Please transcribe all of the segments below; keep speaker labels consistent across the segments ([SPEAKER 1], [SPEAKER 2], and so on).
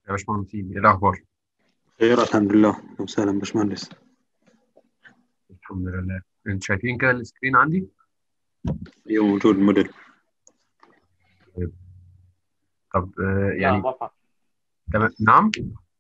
[SPEAKER 1] يا باشمهندسين ايه الاخبار
[SPEAKER 2] خير الحمد لله أهلا وسهلا باشمهندس
[SPEAKER 1] الحمد لله انت شايفين كده السكرين عندي
[SPEAKER 2] ايوه موجود موديل
[SPEAKER 1] طيب طب آه،
[SPEAKER 3] نعم
[SPEAKER 1] يعني
[SPEAKER 3] واضحة
[SPEAKER 1] تمام نعم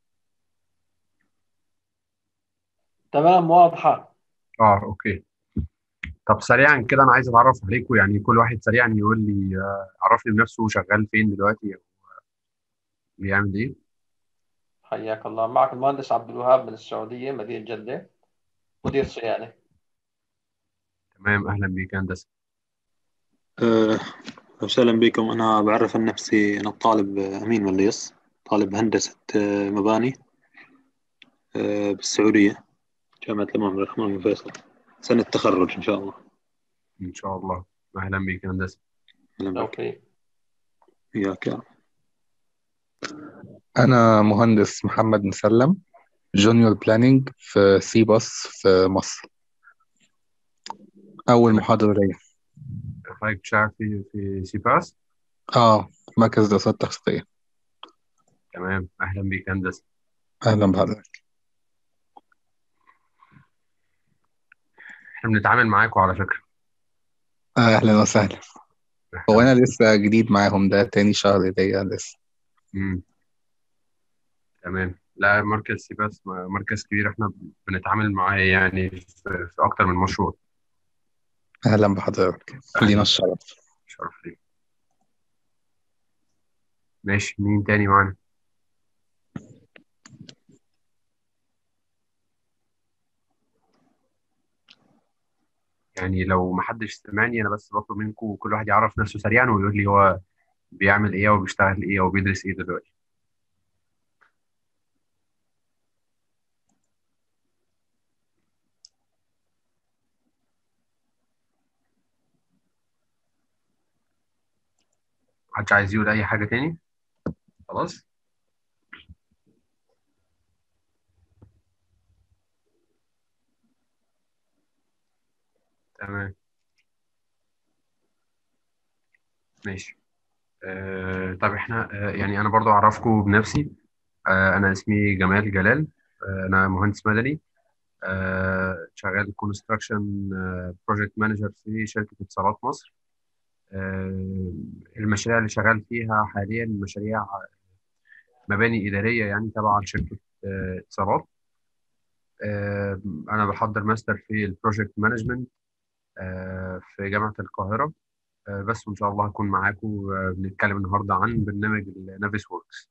[SPEAKER 3] تمام واضحة
[SPEAKER 1] اه اوكي طب سريعا كده انا عايز اتعرف عليكم يعني كل واحد سريعا يقول لي آه، عرفني بنفسه شغال فين دلوقتي او بيعمل ايه
[SPEAKER 3] حياك الله معك المهندس عبد الوهاب من السعودية مدينة جدة مدير صيانة
[SPEAKER 1] تمام اهلا بيك يا هندسه
[SPEAKER 2] أهلا وسهلا بكم أنا بعرف عن نفسي أنا طالب آه، أمين مليص طالب هندسة آه، مباني آه، بالسعودية جامعة الإمام عبد الرحمن بن فيصل سنة تخرج إن شاء الله
[SPEAKER 1] ان شاء الله اهلا بيك يا هندسه
[SPEAKER 2] أهلا بك
[SPEAKER 3] توفيق
[SPEAKER 2] إياك يا رب.
[SPEAKER 4] أنا مهندس محمد مسلم جونيور بلاننج في سي باص في مصر أول محاضرة ليا
[SPEAKER 1] حضرتك بتشتغل في في سي باس
[SPEAKER 4] آه مركز دراسات تخصصية
[SPEAKER 1] تمام اهلا بيك يا هندسه
[SPEAKER 4] أهلا بحضرتك
[SPEAKER 1] احنا بنتعامل معاكم على فكره
[SPEAKER 4] آه، أهلا وسهلا هو أنا لسه جديد معاهم ده تاني شهر ليا لسه
[SPEAKER 1] امم تمام لا مركز سي باس مركز كبير احنا بنتعامل معاه يعني في, في اكتر من مشروع
[SPEAKER 4] أهلا بحضرتك لينا الشرف
[SPEAKER 1] شرف لي ماشي مين تاني معانا يعني لو محدش سمعني انا بس بطلب منكم كل واحد يعرف نفسه سريعا ويقول لي هو بيعمل ايه وبيشتغل ايه وبيدرس ايه دلوقتي محدش عايز يقول اي حاجة تاني خلاص تمام ماشي آه طب احنا آه يعني انا برضو اعرفكم بنفسي آه انا اسمي جمال جلال آه انا مهندس مدني آه شغال كونستراكشن بروجكت مانجر في شركة اتصالات مصر آه المشاريع اللي شغال فيها حاليا مشاريع مباني إدارية يعني تبع لشركة آه اتصالات آه انا بحضر ماستر في البروجكت مانجمنت آه في جامعة القاهرة آه، بس وإن شاء الله هكون معاكم آه، بنتكلم النهاردة عن برنامج النافيس ووركس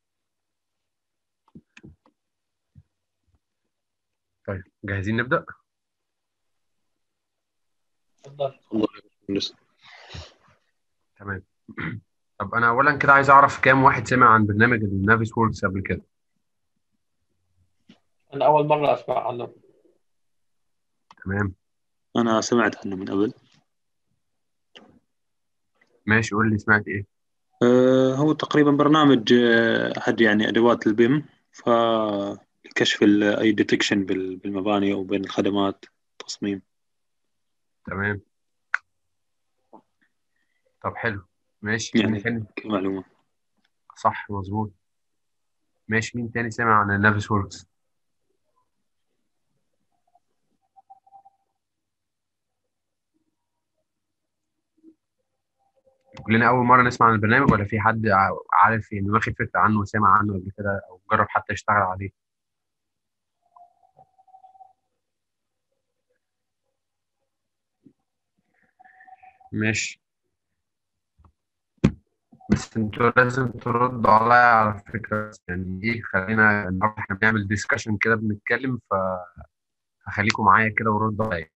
[SPEAKER 1] طيب جاهزين نبدأ؟
[SPEAKER 3] تفضل
[SPEAKER 2] الله يا باشمهندس
[SPEAKER 1] تمام طب أنا أولا كده عايز أعرف كام واحد سمع عن برنامج النافيس ووركس قبل كده
[SPEAKER 3] أنا أول مرة أسمع عنه
[SPEAKER 1] تمام
[SPEAKER 2] أنا سمعت عنه من قبل
[SPEAKER 1] ماشي قول لي سمعت إيه؟
[SPEAKER 2] أه هو تقريبا برنامج آه، أحد يعني أدوات البيم فلكشف ال- أي ديتكشن بالمباني أو بين الخدمات تصميم
[SPEAKER 1] تمام طب حلو ماشي مين
[SPEAKER 2] يعني
[SPEAKER 1] تاني؟
[SPEAKER 2] كمعلومة
[SPEAKER 1] صح مظبوط ماشي مين تاني سمع عن النافيس ووركس؟ كلنا أول مرة نسمع عن البرنامج ولا في حد ع- عارف يعني واخد فكرة عنه وسمع عنه قبل كده أو جرب حتى يشتغل عليه؟ ماشي بس انتوا لازم تردوا عليا على فكرة يعني ايه خلينا النهارده احنا بنعمل ديسكشن كده بنتكلم فهخليكم معايا كده وردوا عليا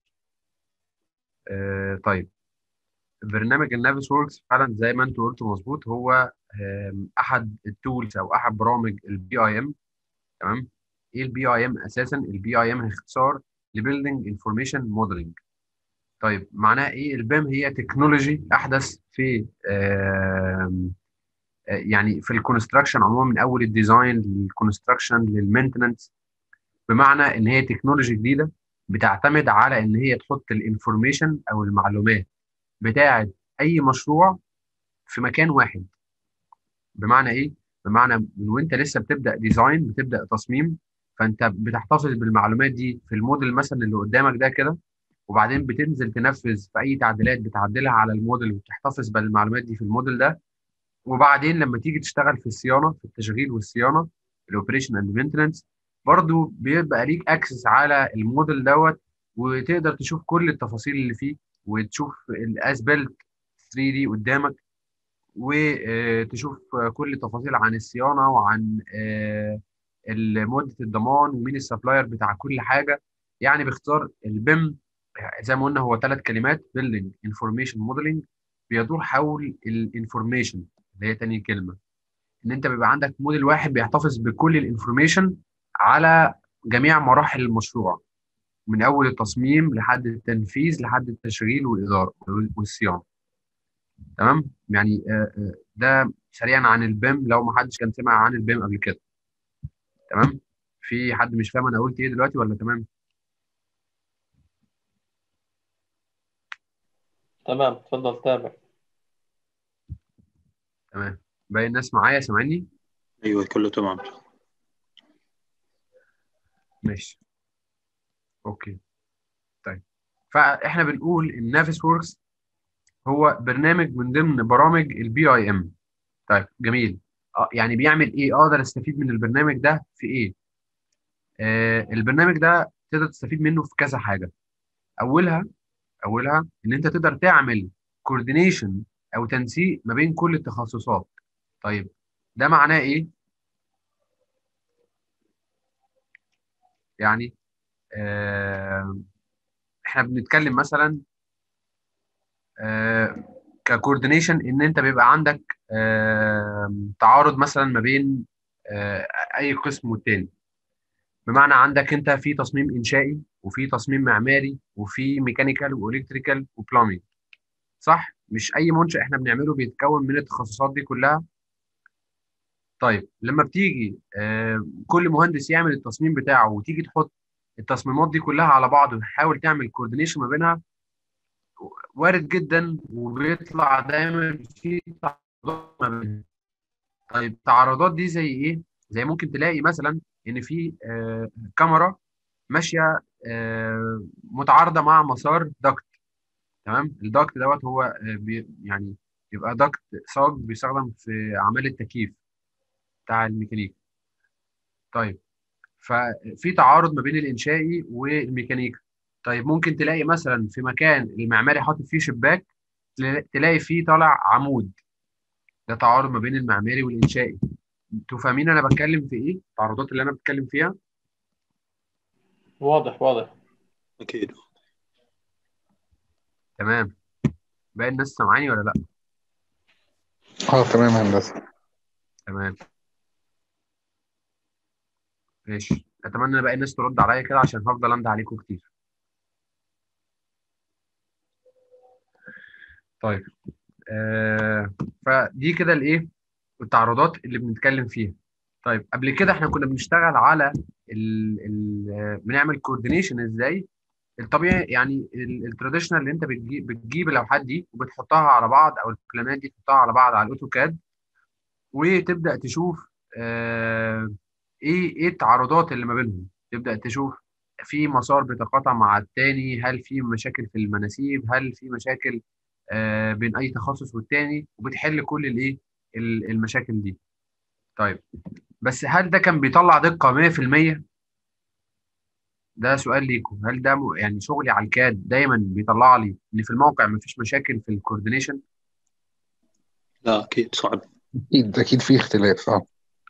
[SPEAKER 1] اه طيب برنامج النافيس ووركس فعلا زي ما انتوا قلتوا مظبوط هو آم، احد التولز او احد برامج البي اي ام تمام ايه البي اي ام اساسا البي اي ام اختصار لبيلدينج انفورميشن موديلنج طيب معناها ايه البيم هي تكنولوجي احدث في آم، آه، يعني في الكونستراكشن عموما من اول الديزاين للكونستراكشن للمينتننس بمعنى ان هي تكنولوجي جديده بتعتمد على ان هي تحط الانفورميشن او المعلومات بتاعه اي مشروع في مكان واحد بمعنى ايه بمعنى من وانت لسه بتبدا ديزاين بتبدا تصميم فانت بتحتفظ بالمعلومات دي في الموديل مثلا اللي قدامك ده كده وبعدين بتنزل تنفذ في اي تعديلات بتعدلها على الموديل وتحتفظ بالمعلومات دي في الموديل ده وبعدين لما تيجي تشتغل في الصيانه في التشغيل والصيانه الاوبريشن اند مينتننس برضو بيبقى ليك اكسس على الموديل دوت وتقدر تشوف كل التفاصيل اللي فيه وتشوف الاسبلت 3 دي قدامك وتشوف كل التفاصيل عن الصيانه وعن مده الضمان ومين السبلاير بتاع كل حاجه يعني باختصار البيم زي ما قلنا هو ثلاث كلمات بيلدينج انفورميشن موديلنج بيدور حول الانفورميشن اللي هي تاني كلمه ان انت بيبقى عندك موديل واحد بيحتفظ بكل الانفورميشن على جميع مراحل المشروع من اول التصميم لحد التنفيذ لحد التشغيل والاداره والصيانه تمام يعني ده سريعا عن البيم لو ما حدش كان سمع عن البيم قبل كده تمام في حد مش فاهم انا قلت ايه دلوقتي ولا تمام
[SPEAKER 3] تمام تفضل تابع
[SPEAKER 1] تمام باقي الناس معايا سامعني
[SPEAKER 2] ايوه كله تمام
[SPEAKER 1] ماشي اوكي طيب فاحنا بنقول ان نافس ووركس هو برنامج من ضمن برامج البي اي ام طيب جميل آه يعني بيعمل ايه اقدر استفيد من البرنامج ده في ايه آه البرنامج ده تقدر تستفيد منه في كذا حاجه اولها اولها ان انت تقدر تعمل كوردينيشن او تنسيق ما بين كل التخصصات طيب ده معناه ايه يعني آه احنا بنتكلم مثلا آه ككوردينيشن ان انت بيبقى عندك آه تعارض مثلا ما بين آه اي قسم والتاني بمعنى عندك انت في تصميم انشائي وفي تصميم معماري وفي ميكانيكال والكتريكال وبلامينج صح مش اي منشأ احنا بنعمله بيتكون من التخصصات دي كلها طيب لما بتيجي آه كل مهندس يعمل التصميم بتاعه وتيجي تحط التصميمات دي كلها على بعض وتحاول تعمل كوردينيشن ما بينها وارد جدا وبيطلع دايما في تعارضات ما بينها طيب التعارضات دي زي ايه زي ممكن تلاقي مثلا ان في آه كاميرا ماشيه آه متعارضه مع مسار دكت تمام الدكت دوت هو آه بي يعني يبقى دكت صاج بيستخدم في اعمال التكييف بتاع الميكانيكا طيب ففي تعارض ما بين الانشائي والميكانيكا طيب ممكن تلاقي مثلا في مكان المعماري حاطط فيه شباك تلاقي فيه طالع عمود ده تعارض ما بين المعماري والانشائي انتوا فاهمين انا بتكلم في ايه التعارضات اللي انا بتكلم فيها
[SPEAKER 3] واضح واضح
[SPEAKER 2] اكيد
[SPEAKER 1] تمام باقي الناس سامعاني ولا لا
[SPEAKER 4] اه تمام هندسه
[SPEAKER 1] تمام ماشي اتمنى باقي الناس ترد عليا كده عشان هفضل انده عليكم كتير طيب آه فدي كده الايه التعرضات اللي بنتكلم فيها طيب قبل كده احنا كنا بنشتغل على ال ال بنعمل كوردينيشن ازاي الطبيعي يعني التراديشنال اللي انت بتجيب بتجيب اللوحات دي وبتحطها على بعض او البلانات دي تحطها على بعض على الاوتوكاد وتبدا تشوف آه ايه ايه التعارضات اللي ما بينهم تبدا تشوف في مسار بيتقاطع مع التاني هل في مشاكل في المناسيب هل في مشاكل آه بين اي تخصص والتاني وبتحل كل الايه المشاكل دي طيب بس هل ده كان بيطلع دقة 100% ده سؤال ليكم هل ده يعني شغلي على الكاد دايما بيطلع لي ان في الموقع مفيش مشاكل في الكوردينيشن
[SPEAKER 2] لا اكيد صعب
[SPEAKER 4] اكيد اكيد في اختلاف اه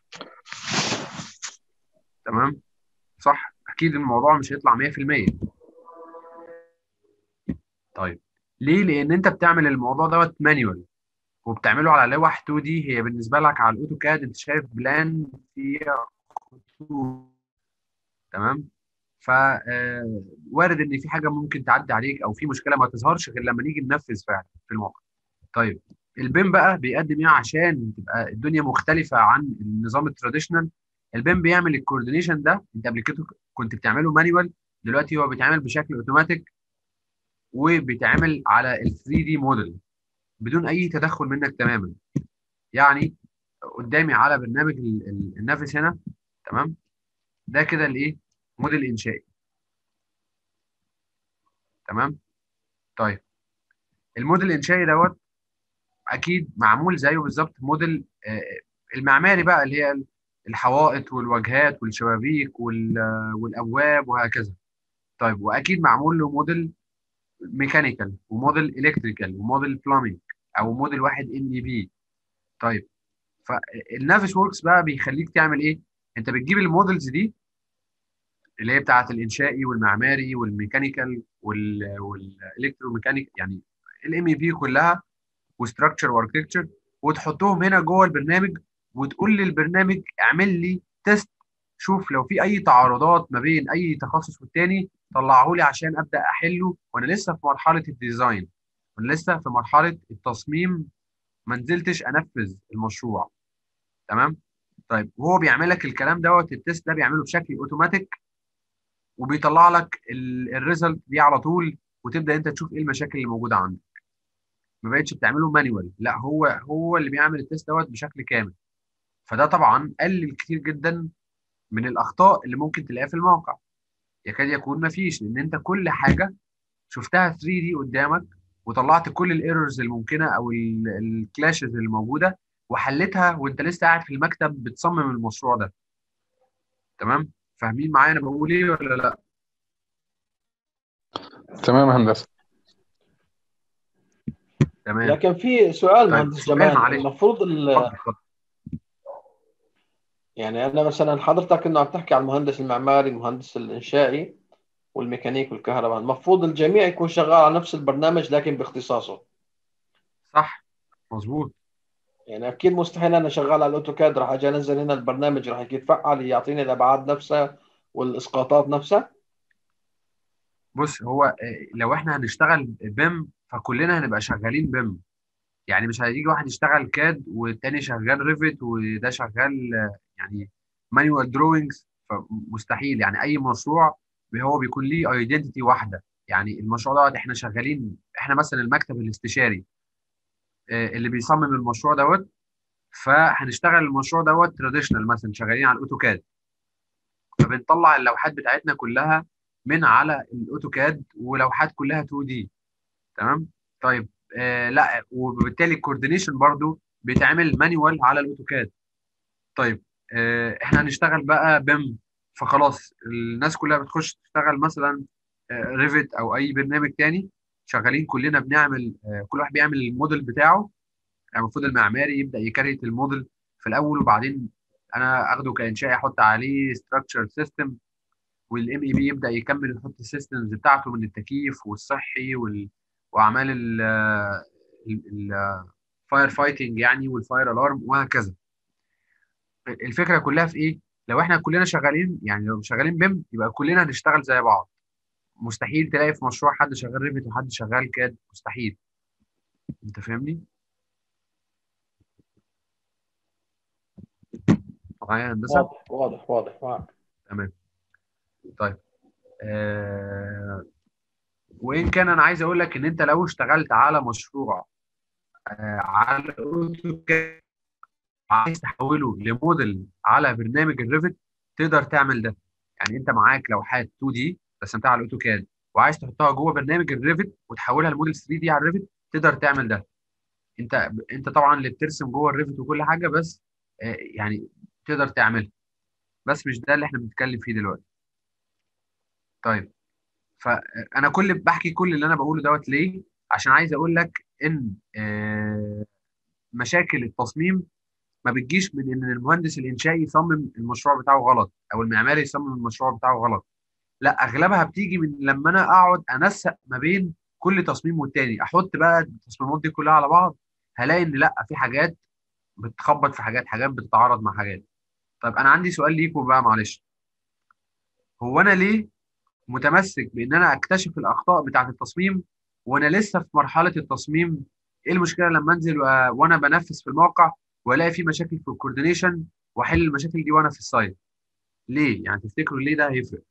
[SPEAKER 1] تمام صح اكيد الموضوع مش هيطلع 100% طيب ليه لان انت بتعمل الموضوع دوت مانيوال وبتعمله على لوح 2 دي هي بالنسبه لك على الاوتوكاد انت شايف بلان فيها خطوط تمام ف وارد ان في حاجه ممكن تعدي عليك او في مشكله ما تظهرش غير لما نيجي ننفذ فعلا في الموقع طيب البيم بقى بيقدم ايه عشان تبقى الدنيا مختلفه عن النظام التراديشنال البيم بيعمل الكوردينيشن ده انت قبل كده كنت بتعمله مانيوال دلوقتي هو بيتعمل بشكل اوتوماتيك وبيتعمل على ال 3 دي موديل بدون اي تدخل منك تماما يعني قدامي على برنامج ال- ال- النافس هنا تمام ده كده الايه موديل انشائي تمام طيب الموديل الانشائي دوت اكيد معمول زيه بالظبط موديل آه، المعماري بقى اللي هي الحوائط والواجهات والشبابيك وال- والابواب وهكذا طيب واكيد معمول له موديل ميكانيكال وموديل الكتريكال وموديل بلامينج او موديل واحد ام اي بي طيب فالنافس وركس بقى بيخليك تعمل ايه انت بتجيب المودلز دي اللي هي بتاعه الانشائي والمعماري والميكانيكال والالكتروميكانيك يعني الام اي بي كلها وستراكشر واركتكتشر وتحطهم هنا جوه البرنامج وتقول للبرنامج اعمل لي تيست شوف لو في اي تعارضات ما بين اي تخصص والتاني طلعه لي عشان ابدا احله وانا لسه في مرحله الديزاين وانا لسه في مرحله التصميم ما نزلتش انفذ المشروع تمام طيب وهو بيعمل لك الكلام دوت التيست ده بيعمله بشكل اوتوماتيك وبيطلع لك الريزلت دي على طول وتبدا انت تشوف ايه المشاكل اللي موجوده عندك ما بقتش بتعمله مانيوال لا هو هو اللي بيعمل التيست دوت بشكل كامل فده طبعا قلل كتير جدا من الاخطاء اللي ممكن تلاقيها في الموقع يكاد يكون ما فيش لان انت كل حاجه شفتها 3 دي قدامك وطلعت كل الايرورز الممكنه او الكلاشز اللي موجوده وحلتها وانت لسه قاعد في المكتب بتصمم المشروع ده تمام فاهمين معايا انا بقول ايه ولا لا
[SPEAKER 4] تمام يا هندسة
[SPEAKER 1] تمام
[SPEAKER 3] لكن في سؤال
[SPEAKER 1] طيب
[SPEAKER 3] مهندس
[SPEAKER 1] سؤال
[SPEAKER 3] جمال
[SPEAKER 1] معلش
[SPEAKER 3] المفروض ال-
[SPEAKER 1] اتفضل اتفضل
[SPEAKER 3] يعني انا مثلا حضرتك انه عم تحكي عن المهندس المعماري المهندس الانشائي والميكانيك والكهرباء المفروض الجميع يكون شغال على نفس البرنامج لكن باختصاصه
[SPEAKER 1] صح مظبوط
[SPEAKER 3] يعني اكيد مستحيل انا شغال على الاوتوكاد راح اجي انزل هنا البرنامج راح يتفعل يعطيني الابعاد نفسها والاسقاطات نفسها
[SPEAKER 1] بص هو آه، لو احنا هنشتغل بيم فكلنا هنبقى شغالين بيم يعني مش هيجي واحد يشتغل كاد والتاني شغال ريفت وده شغال آه، يعني مانيوال دروينجز فمستحيل يعني اي مشروع هو بيكون ليه ايدنتيتي واحده يعني المشروع دوت احنا شغالين احنا مثلا المكتب الاستشاري آه، اللي بيصمم المشروع دوت فهنشتغل المشروع دوت تراديشنال مثلا شغالين على الاوتوكاد فبنطلع اللوحات بتاعتنا كلها من على الاوتوكاد ولوحات كلها 2 دي تمام طيب آه لا وبالتالي الكوردينيشن برضو بيتعمل مانيوال على الاوتوكاد طيب آه احنا هنشتغل بقى بيم فخلاص الناس كلها بتخش تشتغل مثلا ريفت او اي برنامج تاني شغالين كلنا بنعمل آه كل واحد بيعمل الموديل بتاعه يعني المفروض المعماري يبدا يكريت الموديل في الاول وبعدين انا اخده كانشاء احط عليه ستراكشر سيستم والام اي بي يبدا يكمل يحط السيستمز بتاعته من التكييف والصحي وال... واعمال الفاير فايتنج يعني والفاير الارم وهكذا الفكره كلها في ايه لو احنا كلنا شغالين يعني لو شغالين بيم يبقى كلنا هنشتغل زي بعض مستحيل تلاقي في مشروع حد شغال ريفت وحد شغال كاد مستحيل انت فاهمني معايا يا هندسه
[SPEAKER 3] واضح واضح واضح معك
[SPEAKER 1] تمام طيب آه... وان كان انا عايز اقول لك ان انت لو اشتغلت على مشروع آه على اوتوكاد عايز تحوله لموديل على برنامج الريفت تقدر تعمل ده يعني انت معاك لوحات 2 دي رسمتها على الاوتوكاد وعايز تحطها جوه برنامج الريفت وتحولها لموديل 3 دي على الريفت تقدر تعمل ده انت انت طبعا اللي بترسم جوه الريفت وكل حاجه بس آه يعني تقدر تعملها بس مش ده اللي احنا بنتكلم فيه دلوقتي طيب فانا كل بحكي كل اللي انا بقوله دوت ليه عشان عايز اقول لك ان آه مشاكل التصميم ما بتجيش من ان المهندس الانشائي يصمم المشروع بتاعه غلط او المعماري يصمم المشروع بتاعه غلط لا اغلبها بتيجي من لما انا اقعد انسق ما بين كل تصميم والتاني احط بقى التصميمات دي كلها على بعض هلاقي ان لا في حاجات بتخبط في حاجات حاجات بتتعارض مع حاجات طيب انا عندي سؤال ليكم بقى معلش هو انا ليه متمسك بان انا اكتشف الاخطاء بتاعه التصميم وانا لسه في مرحله التصميم ايه المشكله لما انزل و... وانا بنفذ في الموقع والاقي في مشاكل في الكوردينيشن واحل المشاكل دي وانا في السايت ليه يعني تفتكروا ليه ده هيفرق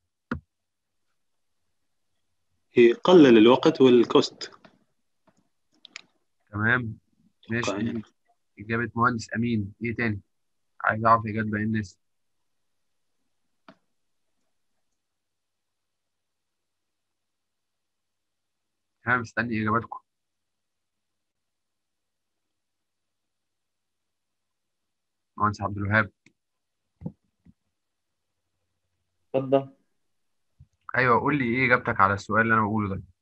[SPEAKER 2] يقلل الوقت والكوست
[SPEAKER 1] تمام ماشي
[SPEAKER 2] يعني
[SPEAKER 1] إجابة مهندس أمين إيه تاني؟ عايز أعرف إجابة باقي الناس أنا مستني إجاباتكم مهندس عبد الوهاب
[SPEAKER 3] اتفضل
[SPEAKER 1] أيوه قول لي إيه إجابتك على السؤال اللي أنا بقوله ده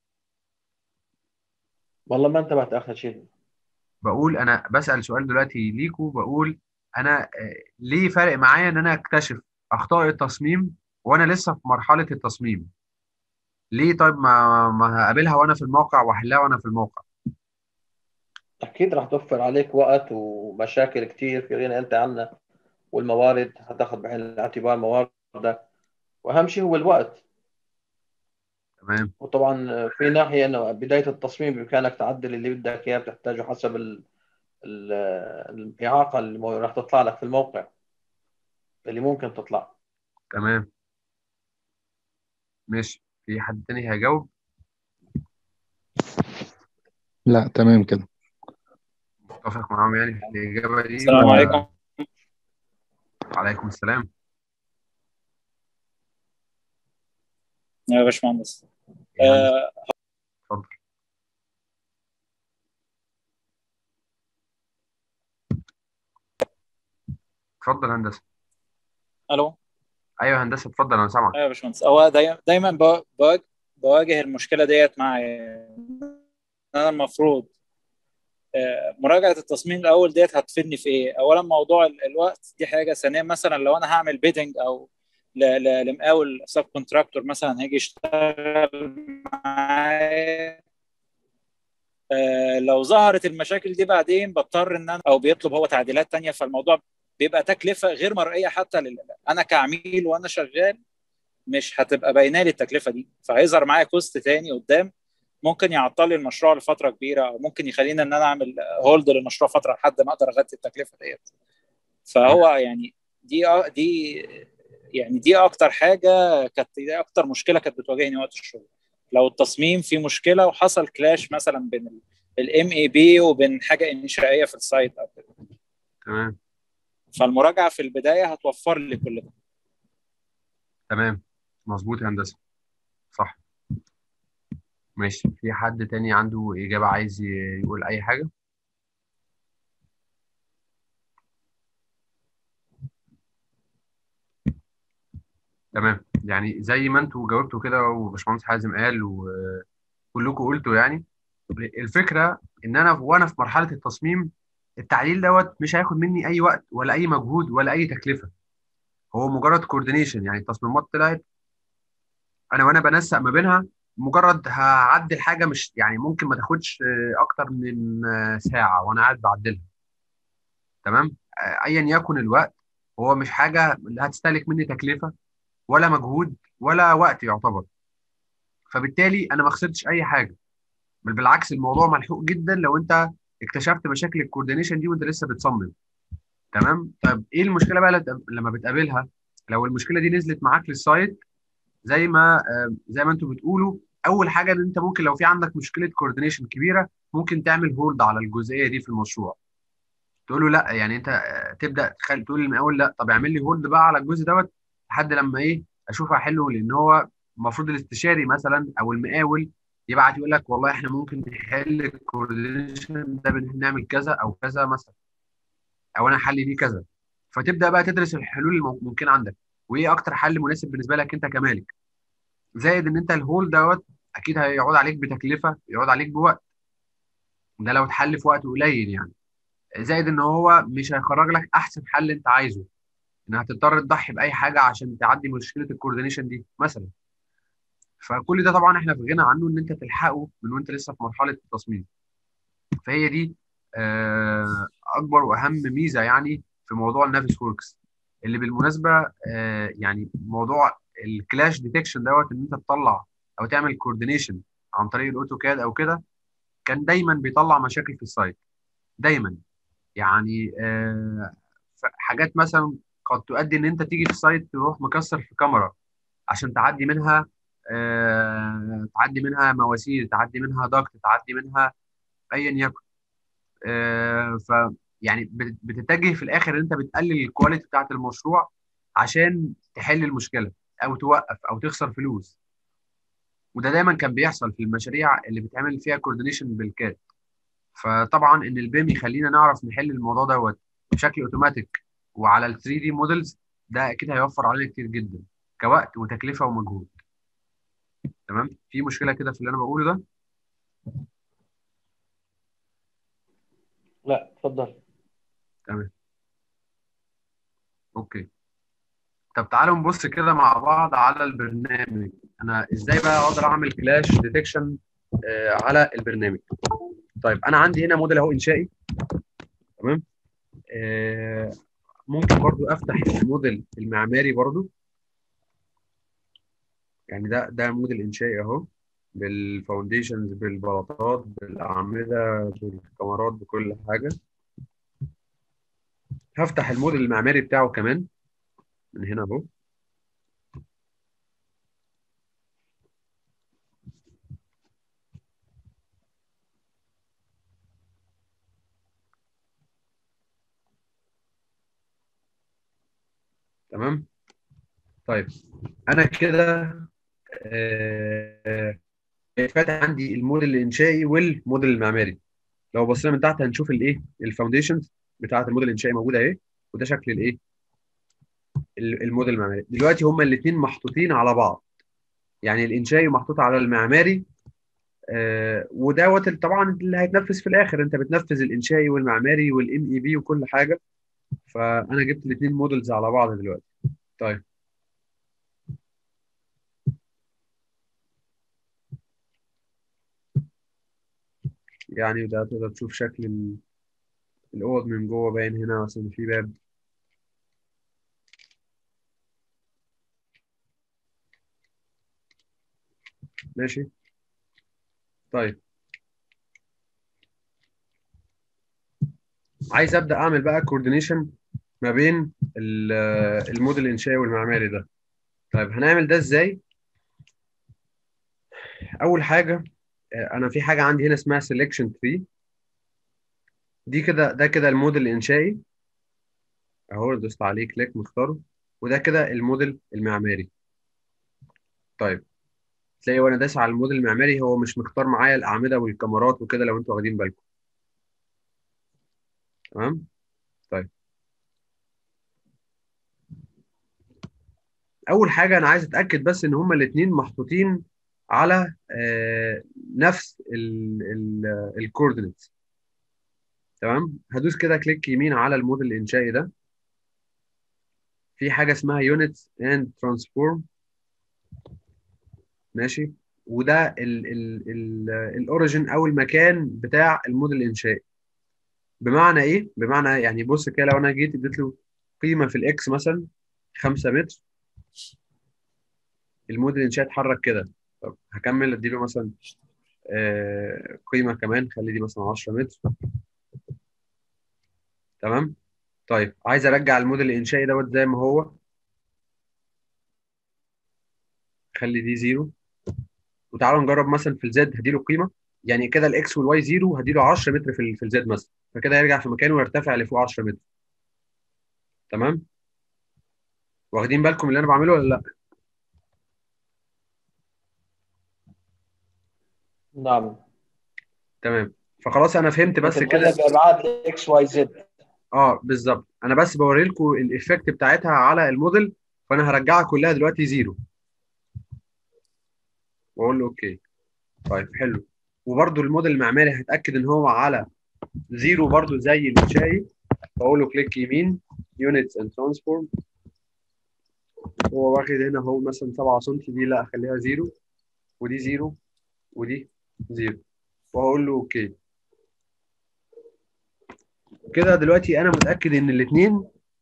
[SPEAKER 3] والله ما انتبهت اخر شيء
[SPEAKER 1] بقول أنا بسأل سؤال دلوقتي ليكوا بقول أنا آه، ليه فارق معايا إن أنا أكتشف أخطاء التصميم وأنا لسه في مرحلة التصميم ليه طيب ما ما هقابلها وأنا في الموقع وأحلها وأنا في الموقع
[SPEAKER 3] اكيد راح توفر عليك وقت ومشاكل كتير في غنى انت عنها والموارد هتاخذ بعين الاعتبار مواردك واهم شيء هو الوقت
[SPEAKER 1] تمام
[SPEAKER 3] وطبعا في ناحيه انه بدايه التصميم بامكانك تعدل اللي بدك اياه بتحتاجه حسب ال... ال... الاعاقه اللي مو- راح تطلع لك في الموقع اللي ممكن تطلع
[SPEAKER 1] تمام ماشي في حد تاني هيجاوب
[SPEAKER 4] لا تمام كده
[SPEAKER 1] متفق معاهم يعني في الإجابة دي
[SPEAKER 5] السلام
[SPEAKER 1] ولا-
[SPEAKER 5] عليكم
[SPEAKER 1] وعليكم السلام
[SPEAKER 5] يا باشمهندس
[SPEAKER 1] يعني
[SPEAKER 5] آه،
[SPEAKER 1] اتفضل اتفضل هندسة
[SPEAKER 5] الو
[SPEAKER 1] أيوه هندسة اتفضل أنا سامعك
[SPEAKER 5] ايوه يا باشمهندس هو دايما دايما بوا- بواجه بواجه المشكله ديت مع انا المفروض آه، مراجعه التصميم الاول ديت هتفيدني في ايه؟ اولا موضوع ال- الوقت دي حاجه ثانيا مثلا لو انا هعمل بيدنج او ل- ل- لمقاول سب كونتراكتور مثلا هيجي يشتغل معايا آه، لو ظهرت المشاكل دي بعدين بضطر ان انا او بيطلب هو تعديلات تانية فالموضوع بيبقى تكلفه غير مرئيه حتى لل... انا كعميل وانا شغال مش هتبقى باينه لي التكلفه دي فهيظهر معايا كوست تاني قدام ممكن يعطل لي المشروع لفتره كبيره او ممكن يخليني ان انا اعمل هولد للمشروع فتره لحد ما اقدر اغطي التكلفه ديت فهو يعني دي دي يعني دي اكتر حاجه كانت دي اكتر مشكله كانت بتواجهني وقت الشغل لو التصميم فيه مشكله وحصل كلاش مثلا بين الام اي بي وبين حاجه انشائيه في السايت او كده
[SPEAKER 1] تمام
[SPEAKER 5] فالمراجعه في البدايه هتوفر لي كل ده
[SPEAKER 1] تمام مظبوط يا هندسة صح ماشي في حد تاني عنده إجابة عايز ي- يقول أي حاجة تمام يعني زي ما انتوا جاوبتوا كده وباشمهندس حازم قال وكلكم قلتوا يعني الفكرة إن أنا وأنا في مرحلة التصميم التعديل دوت مش هياخد مني أي وقت ولا أي مجهود ولا أي تكلفة هو مجرد كوردينيشن يعني التصميمات طلعت انا وانا بنسق ما بينها مجرد هعدل حاجه مش يعني ممكن ما تاخدش آه، اكتر من آه، ساعه وانا قاعد بعدلها تمام آه، ايا يكن الوقت هو مش حاجه اللي هتستهلك مني تكلفه ولا مجهود ولا وقت يعتبر فبالتالي انا ما خسرتش اي حاجه بل بالعكس الموضوع ملحوق جدا لو انت اكتشفت مشاكل الكوردينيشن دي وانت لسه بتصمم تمام طب ايه المشكله بقى لت- لما بتقابلها لو المشكله دي نزلت معاك للسايت زي ما آه، زي ما انتوا بتقولوا اول حاجه ان انت ممكن لو في عندك مشكله كوردينيشن كبيره ممكن تعمل هولد على الجزئيه دي في المشروع تقول له لا يعني انت آه، تبدا تخل... تقول للمقاول لا طب اعمل لي هولد بقى على الجزء دوت لحد لما ايه اشوف احله لان هو المفروض الاستشاري مثلا او المقاول يبعت يقول لك والله احنا ممكن نحل الكوردينيشن ده بان احنا نعمل كذا او كذا مثلا او انا حلي ليه كذا فتبدا بقى تدرس الحلول الممكن عندك وايه اكتر حل مناسب بالنسبه لك انت كمالك زائد ان انت الهول دوت اكيد هيعود عليك بتكلفه يعود عليك بوقت ده لو اتحل في وقت قليل يعني زائد ان هو مش هيخرج لك احسن حل انت عايزه ان هتضطر تضحي باي حاجه عشان تعدي مشكله الكوردينيشن دي مثلا فكل ده طبعا احنا في غنى عنه ان انت تلحقه من وانت لسه في مرحله التصميم فهي دي آه، اكبر واهم ميزه يعني في موضوع النافس وركس اللي بالمناسبه آه، يعني موضوع الكلاش ديتكشن دوت ان انت تطلع او تعمل كوردينيشن عن طريق الاوتوكاد او كده كان دايما بيطلع مشاكل في السايت دايما يعني آه، ف- حاجات مثلا قد تؤدي ان انت تيجي في السايت تروح مكسر في كاميرا عشان تعدي منها آه، تعدي منها مواسير تعدي منها ضغط تعدي منها ايا يكن آه، ف يعني بت- بتتجه في الاخر ان انت بتقلل الكواليتي بتاعت المشروع عشان تحل المشكله او توقف او تخسر فلوس وده دايما كان بيحصل في المشاريع اللي بيتعمل فيها كوردينيشن بالكاد فطبعا ان البيم يخلينا نعرف نحل الموضوع دوت بشكل اوتوماتيك وعلى ال 3 دي موديلز ده اكيد هيوفر علينا كتير جدا كوقت وتكلفه ومجهود تمام في مشكله كده في اللي انا بقوله ده
[SPEAKER 3] لا اتفضل
[SPEAKER 1] اوكي طب تعالوا نبص كده مع بعض على البرنامج انا ازاي بقى اقدر اعمل كلاش ديتكشن على البرنامج طيب انا عندي هنا موديل اهو انشائي تمام آه، ممكن برضو افتح الموديل المعماري برضو يعني ده ده موديل انشائي اهو بالفاونديشنز بالبلاطات بالاعمده بالكاميرات بكل حاجه هفتح الموديل المعماري بتاعه كمان من هنا اهو تمام طيب انا كده آه، فاتح عندي الموديل الانشائي والموديل المعماري لو بصينا من تحت هنشوف الايه الفاونديشنز بتاعه الموديل الانشائي موجوده اهي وده شكل الايه ال- الموديل المعماري دلوقتي هما الاثنين محطوطين على بعض يعني الانشائي محطوط على المعماري آه ودوت ال- طبعا اللي هيتنفذ في الاخر انت بتنفذ الانشائي والمعماري والام اي بي وكل حاجه فانا جبت الاثنين موديلز على بعض دلوقتي طيب يعني ده تقدر تشوف شكل ال- الاوض من جوه باين هنا مثلا في باب ماشي طيب عايز ابدا اعمل بقى كوردينيشن ما بين ال- الموديل الانشائي والمعماري ده طيب هنعمل ده ازاي اول حاجه آه، انا في حاجه عندي هنا اسمها سelection tree دي كده ده كده الموديل الانشائي اهو دوست عليه كليك مختاره وده كده الموديل المعماري طيب تلاقي وانا داس على الموديل المعماري هو مش مختار معايا الاعمده والكاميرات وكده لو انتوا واخدين بالكم تمام طيب اول حاجه انا عايز اتاكد بس ان هما الاثنين محطوطين على آه، نفس الكوردينتس تمام هدوس كده كليك يمين على الموديل الانشائي ده في حاجه اسمها يونتس اند ترانسفورم ماشي وده الاوريجن او المكان بتاع الموديل الانشائي بمعنى ايه بمعنى يعني بص كده لو انا جيت اديت له قيمه في الاكس مثلا 5 متر الموديل الانشائي اتحرك كده طب هكمل اديله مثلا آه، قيمه كمان خلي دي مثلا 10 متر تمام طيب عايز ارجع الموديل الانشائي دوت زي ما هو خلي دي زيرو وتعالوا نجرب مثلا في الزد هديله قيمه يعني كده الاكس والواي زيرو هديله 10 متر في ال- في الزد مثلا فكده هيرجع في مكانه ويرتفع لفوق 10 متر تمام واخدين بالكم اللي انا بعمله ولا لا
[SPEAKER 3] نعم
[SPEAKER 1] تمام فخلاص انا فهمت بس كده
[SPEAKER 3] بتتغير بابعاد اكس واي زد
[SPEAKER 1] اه بالظبط انا بس بوري لكم الايفكت بتاعتها على الموديل فانا هرجعها كلها دلوقتي زيرو واقول له اوكي طيب حلو وبرده الموديل المعماري هتاكد ان هو على زيرو برده زي الانشائي فاقول له كليك يمين يونتس اند ترانسفورم هو واخد هنا هو مثلا 7 سم دي لا اخليها زيرو ودي زيرو ودي زيرو وهقول له اوكي كده دلوقتي انا متاكد ان الاثنين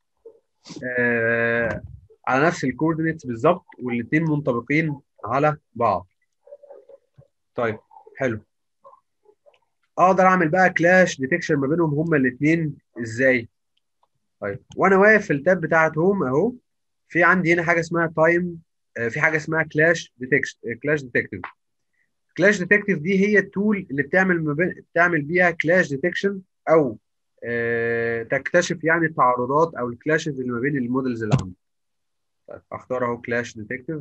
[SPEAKER 1] آه على نفس الكوردينيتس بالظبط والاثنين منطبقين على بعض طيب حلو اقدر اعمل بقى كلاش ديتكشن ما بينهم هما الاثنين ازاي طيب وانا واقف في التاب بتاعت هوم اهو في عندي هنا حاجه اسمها تايم في حاجه اسمها كلاش ديتكشن كلاش ديتكتيف كلاش ديتكتيف دي هي التول اللي بتعمل ما بين بتعمل بيها كلاش ديتكشن او آه، تكتشف يعني التعارضات او الكلاشز اللي ما بين المودلز اللي عندك طيب اختار اهو كلاش ديتكتيف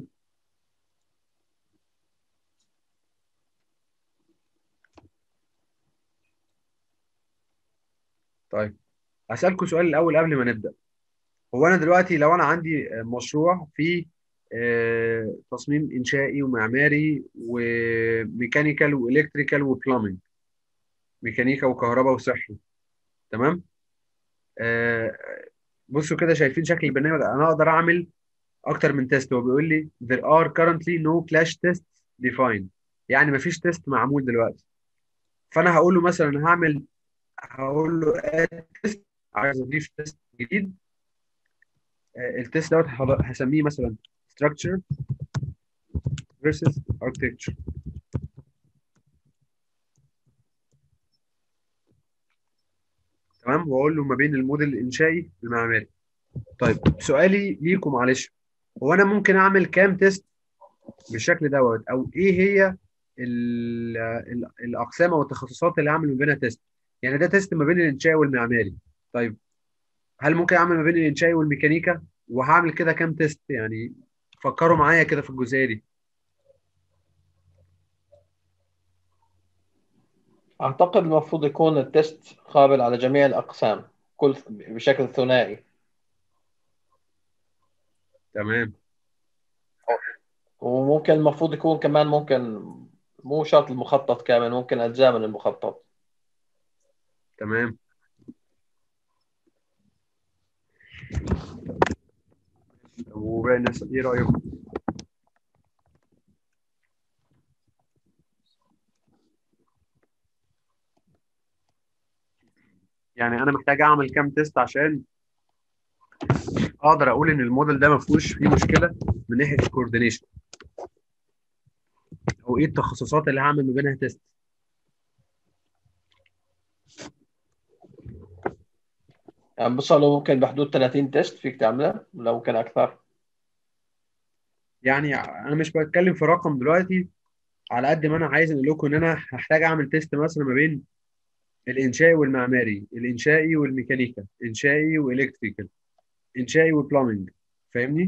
[SPEAKER 1] طيب هسألكوا سؤال الأول قبل ما نبدأ هو أنا دلوقتي لو أنا عندي مشروع في آه، تصميم إنشائي ومعماري وميكانيكال وإلكتريكال وبلامينج ميكانيكا وكهرباء وصحي تمام آه، بصوا كده شايفين شكل البرنامج أنا أقدر أعمل أكتر من تيست هو بيقول لي there are currently no clash tests defined يعني مفيش تيست معمول دلوقتي فأنا هقول له مثلا هعمل هقول له add test عايز اضيف تيست جديد آه، التيست دوت هض- هسميه مثلا structure versus architecture تمام واقول له ما بين الموديل الانشائي والمعماري طيب سؤالي ليكم معلش هو انا ممكن اعمل كام تيست بالشكل دوت او ايه هي ال ال الاقسام او التخصصات اللي اعمل ما بينها تيست يعني ده تيست ما بين الانشائي والمعماري طيب هل ممكن اعمل ما بين الانشائي والميكانيكا وهعمل كده كام تيست يعني فكروا معايا كده في الجزئيه دي
[SPEAKER 3] أعتقد المفروض يكون التست قابل على جميع الأقسام كل بشكل ثنائي
[SPEAKER 1] تمام
[SPEAKER 3] وممكن المفروض يكون كمان ممكن مو شرط المخطط كامل ممكن أجزاء من المخطط
[SPEAKER 1] تمام طب وباقي الناس ايه رايكم يعني انا محتاج اعمل كام تيست عشان اقدر اقول ان الموديل ده ما فيهوش فيه مشكله من ناحيه الكوردينيشن او ايه التخصصات اللي هعمل ما بينها تيست
[SPEAKER 3] يعني بصلوا ممكن بحدود 30 تيست فيك تعمله ولا ممكن أكثر
[SPEAKER 1] يعني انا مش بتكلم في رقم دلوقتي على قد ما انا عايز اقول لكم ان انا هحتاج اعمل تيست مثلا ما بين الانشائي والمعماري الانشائي والميكانيكا انشائي والكتريكال انشائي وبلامينج فاهمني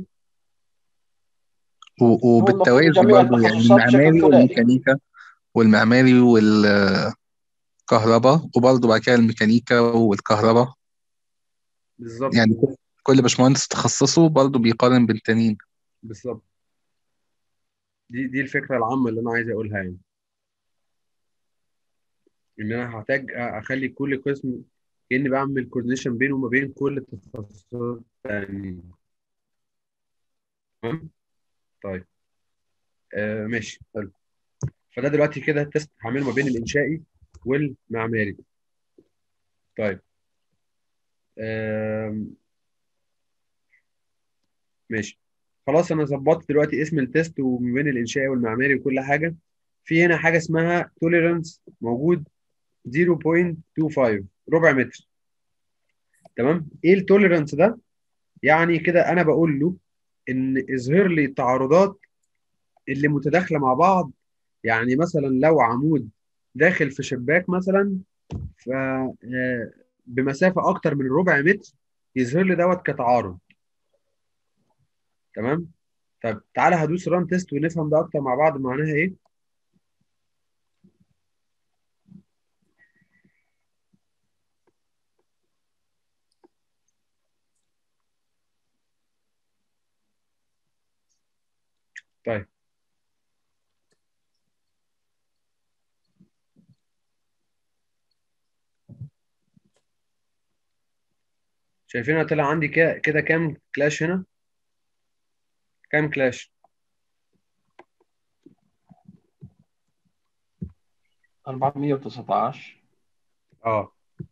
[SPEAKER 4] و-
[SPEAKER 3] هو المفروض
[SPEAKER 4] وبالتوازي
[SPEAKER 3] جميع
[SPEAKER 4] برضه يعني
[SPEAKER 3] التخصصات بشكل
[SPEAKER 4] المعماري
[SPEAKER 3] ثنائي
[SPEAKER 4] والميكانيكا والمعماري والكهرباء وبرضه بعد كده الميكانيكا والكهرباء
[SPEAKER 1] بالظبط
[SPEAKER 4] يعني كل- كل باشمهندس تخصصه برضه بيقارن بالتانيين
[SPEAKER 1] بالظبط دي دي الفكره العامه اللي انا عايز اقولها يعني ان انا هحتاج اخلي كل قسم كاني بعمل كوردينيشن بينه وما بين كل التخصصات التانية تمام طيب آه ماشي حلو فده دلوقتي كده التست هعمله ما بين الانشائي والمعماري طيب آم، ماشي خلاص انا ظبطت دلوقتي اسم التست وما بين الانشائي والمعماري وكل حاجه في هنا حاجه اسمها توليرانس موجود 0.25 ربع متر تمام ايه التوليرانس ده يعني كده انا بقول له ان اظهر لي التعارضات اللي متداخله مع بعض يعني مثلا لو عمود داخل في شباك مثلا ف آه، بمسافه اكتر من ربع متر يظهر لي دوت كتعارض تمام طب تعالى هدوس ران تيست ونفهم ده اكتر مع بعض معناها ايه طيب شايفين طلع عندي كده كده كام كلاش هنا كام كلاش
[SPEAKER 3] 419
[SPEAKER 1] اه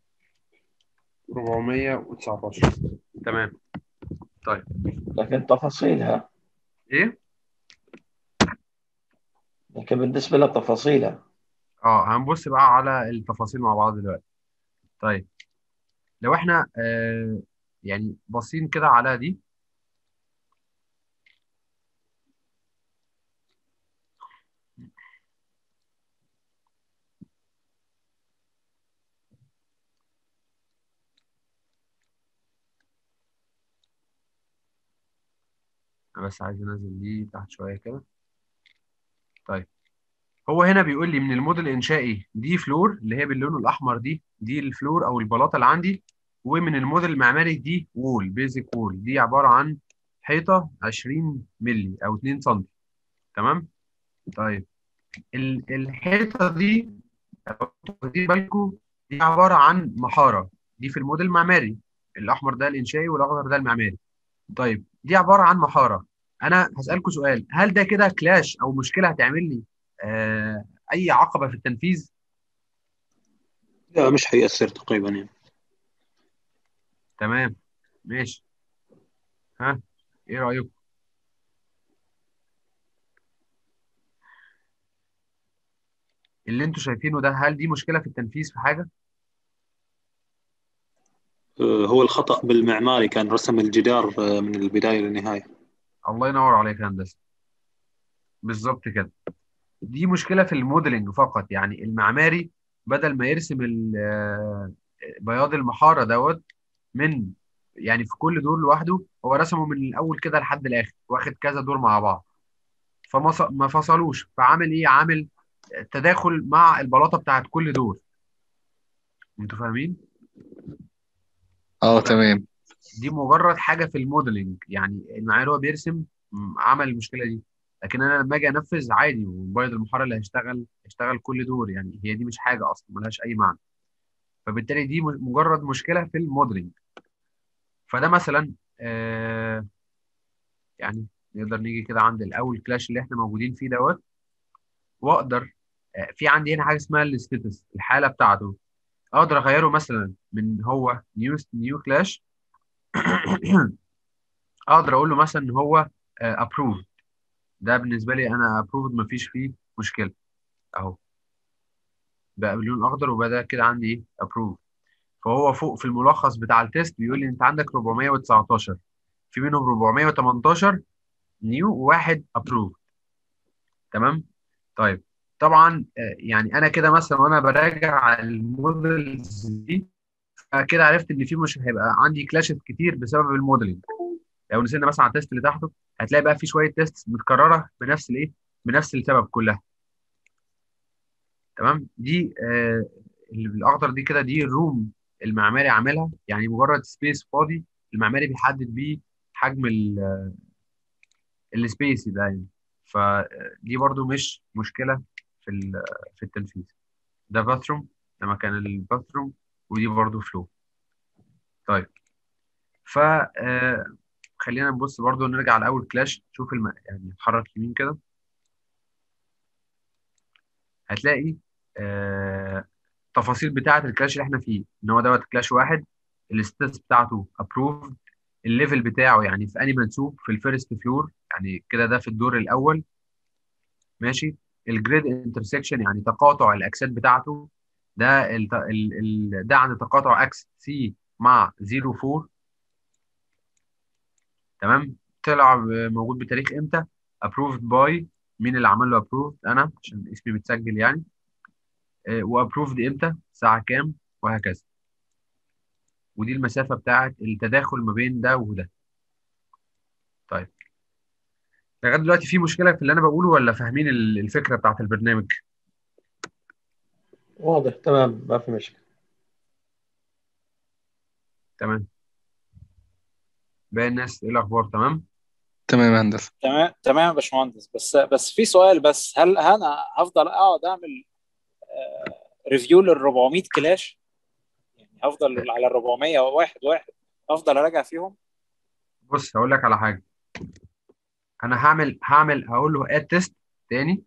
[SPEAKER 1] 419 تمام طيب
[SPEAKER 3] لكن تفاصيلها
[SPEAKER 1] ايه
[SPEAKER 3] لكن بالنسبة لتفاصيلها
[SPEAKER 1] اه هنبص بقى على التفاصيل مع بعض دلوقتي طيب لو احنا آه يعني باصين كده على دي انا بس عايز انزل دي تحت شويه كده طيب هو هنا بيقول لي من الموديل الانشائي دي فلور اللي هي باللون الاحمر دي دي الفلور او البلاطه اللي عندي ومن الموديل المعماري دي وول بيزك وول دي عباره عن حيطه 20 مللي او 2 سم تمام طيب ال- الحيطه دي دي بالكم دي عباره عن محاره دي في الموديل المعماري الاحمر ده الانشائي والاخضر ده المعماري طيب دي عباره عن محاره انا هسالكم سؤال هل ده كده كلاش او مشكله هتعمل لي آه اي عقبه في التنفيذ
[SPEAKER 2] لا مش حيأثر تقريبا يعني
[SPEAKER 1] تمام ماشي ها ايه رايكم اللي انتوا شايفينه ده هل دي مشكله في التنفيذ في حاجه
[SPEAKER 2] آه، هو الخطأ بالمعماري كان رسم الجدار آه، من البداية للنهاية
[SPEAKER 1] الله ينور عليك يا هندسه بالظبط كده دي مشكله في الموديلنج فقط يعني المعماري بدل ما يرسم ال- آه، بياض المحاره دوت من يعني في كل دور لوحده هو رسمه من الاول كده لحد الاخر واخد كذا دور مع بعض فما ص- ما فصلوش فعامل ايه عامل تداخل مع البلاطه بتاعت كل دور انتوا فاهمين
[SPEAKER 4] اه تمام
[SPEAKER 1] دي مجرد حاجه في الموديلنج يعني المعماري هو بيرسم م، عمل المشكله دي لكن انا لما اجي انفذ عادي وبيض المحاره اللي هيشتغل هيشتغل كل دور يعني هي دي مش حاجه اصلا ملهاش اي معنى فبالتالي دي م- مجرد مشكله في الموديلنج فده مثلا آه يعني نقدر نيجي كده عند الاول كلاش اللي احنا موجودين فيه دوت واقدر آه في عندي هنا حاجه اسمها الستاتس الحاله بتاعته اقدر اغيره مثلا من هو نيو نيو كلاش اقدر اقول له مثلا ان هو ابروف ده بالنسبه لي انا ابروفد مفيش فيه مشكله اهو بقى باللون الاخضر وبدا كده عندي ايه ابروف فهو فوق في الملخص بتاع التيست بيقول لي انت عندك 419 في منهم 418 نيو وواحد ابروف تمام طيب طبعا آه، يعني انا كده مثلا وانا براجع المودلز دي كده عرفت ان في مش هيبقى عندي كلاشز كتير بسبب الموديلنج لو نزلنا مثلا على التيست اللي تحته هتلاقي بقى في شويه تيست متكرره بنفس الايه بنفس السبب كلها تمام دي آه اللي بالاخضر دي كده دي الروم المعماري عاملها يعني مجرد سبيس فاضي المعماري بيحدد بيه حجم السبيس ده يعني فدي برضو مش مشكله في ال- في التنفيذ ده باثروم ده مكان الباثروم ودي برضو فلو طيب ف آه، خلينا نبص برضو نرجع لاول كلاش شوف الم... يعني نتحرك يمين كده هتلاقي آه... التفاصيل بتاعه الكلاش اللي احنا فيه ان هو دوت كلاش واحد الستاتس بتاعته ابروفد الليفل بتاعه يعني في انهي منسوب في الفيرست فلور يعني كده ده في الدور الاول ماشي الجريد انترسكشن يعني تقاطع الاكسات بتاعته ده ال... ال... ال... ده عند تقاطع اكس سي مع 0 4 تمام طلع ب- موجود بتاريخ امتى approved by مين اللي عمل له approved انا عشان اسمي متسجل يعني وابروفد امتى الساعه كام وهكذا ودي المسافه بتاعه التداخل ما بين ده وده طيب لغايه دلوقتي في مشكله في اللي انا بقوله ولا فاهمين ال- الفكره بتاعه البرنامج
[SPEAKER 3] واضح تمام ما في مشكلة
[SPEAKER 1] تمام باقي الناس ايه الاخبار تمام
[SPEAKER 4] تمام يا هندسة
[SPEAKER 5] تمام تمام يا باشمهندس بس بس في سؤال بس هل انا هفضل اقعد اعمل ريفيو لل 400 كلاش يعني هفضل على ال 400 واحد واحد افضل اراجع فيهم
[SPEAKER 1] بص هقول لك على حاجه انا هعمل هعمل هقول له اد تيست تاني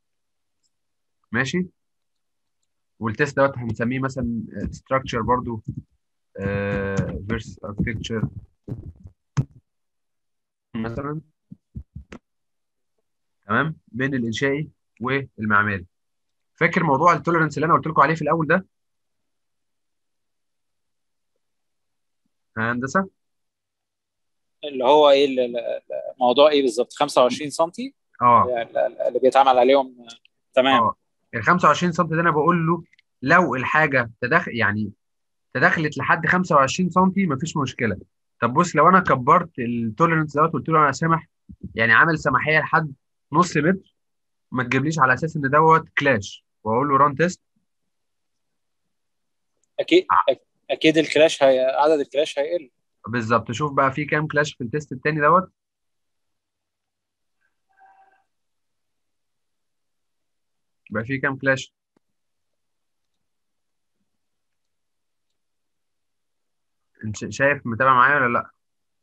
[SPEAKER 1] ماشي والتيست دوت هنسميه مثلا ستراكشر برضو فيرس اركتكتشر مثلا تمام بين الانشائي والمعماري فاكر موضوع التوليرنس اللي انا قلت لكم عليه في الاول ده ها هندسه
[SPEAKER 5] اللي هو ايه ال- ال- الموضوع ايه بالظبط 25 سم
[SPEAKER 1] اه
[SPEAKER 5] اللي بيتعمل عليهم تمام
[SPEAKER 1] اه ال 25 سم ده انا بقول له لو الحاجه تدخل يعني تدخلت لحد 25 سم مفيش مشكله طب بص لو انا كبرت التوليرنس دوت قلت له انا سامح يعني عامل سماحيه لحد نص متر ما تجيبليش على اساس ان دوت كلاش واقول له ران تيست
[SPEAKER 5] اكيد اكيد الكلاش هي... عدد الكلاش هيقل
[SPEAKER 1] بالظبط شوف بقى في كام كلاش في التيست التاني دوت بقى في كام كلاش انت شا- شايف متابع معايا ولا لا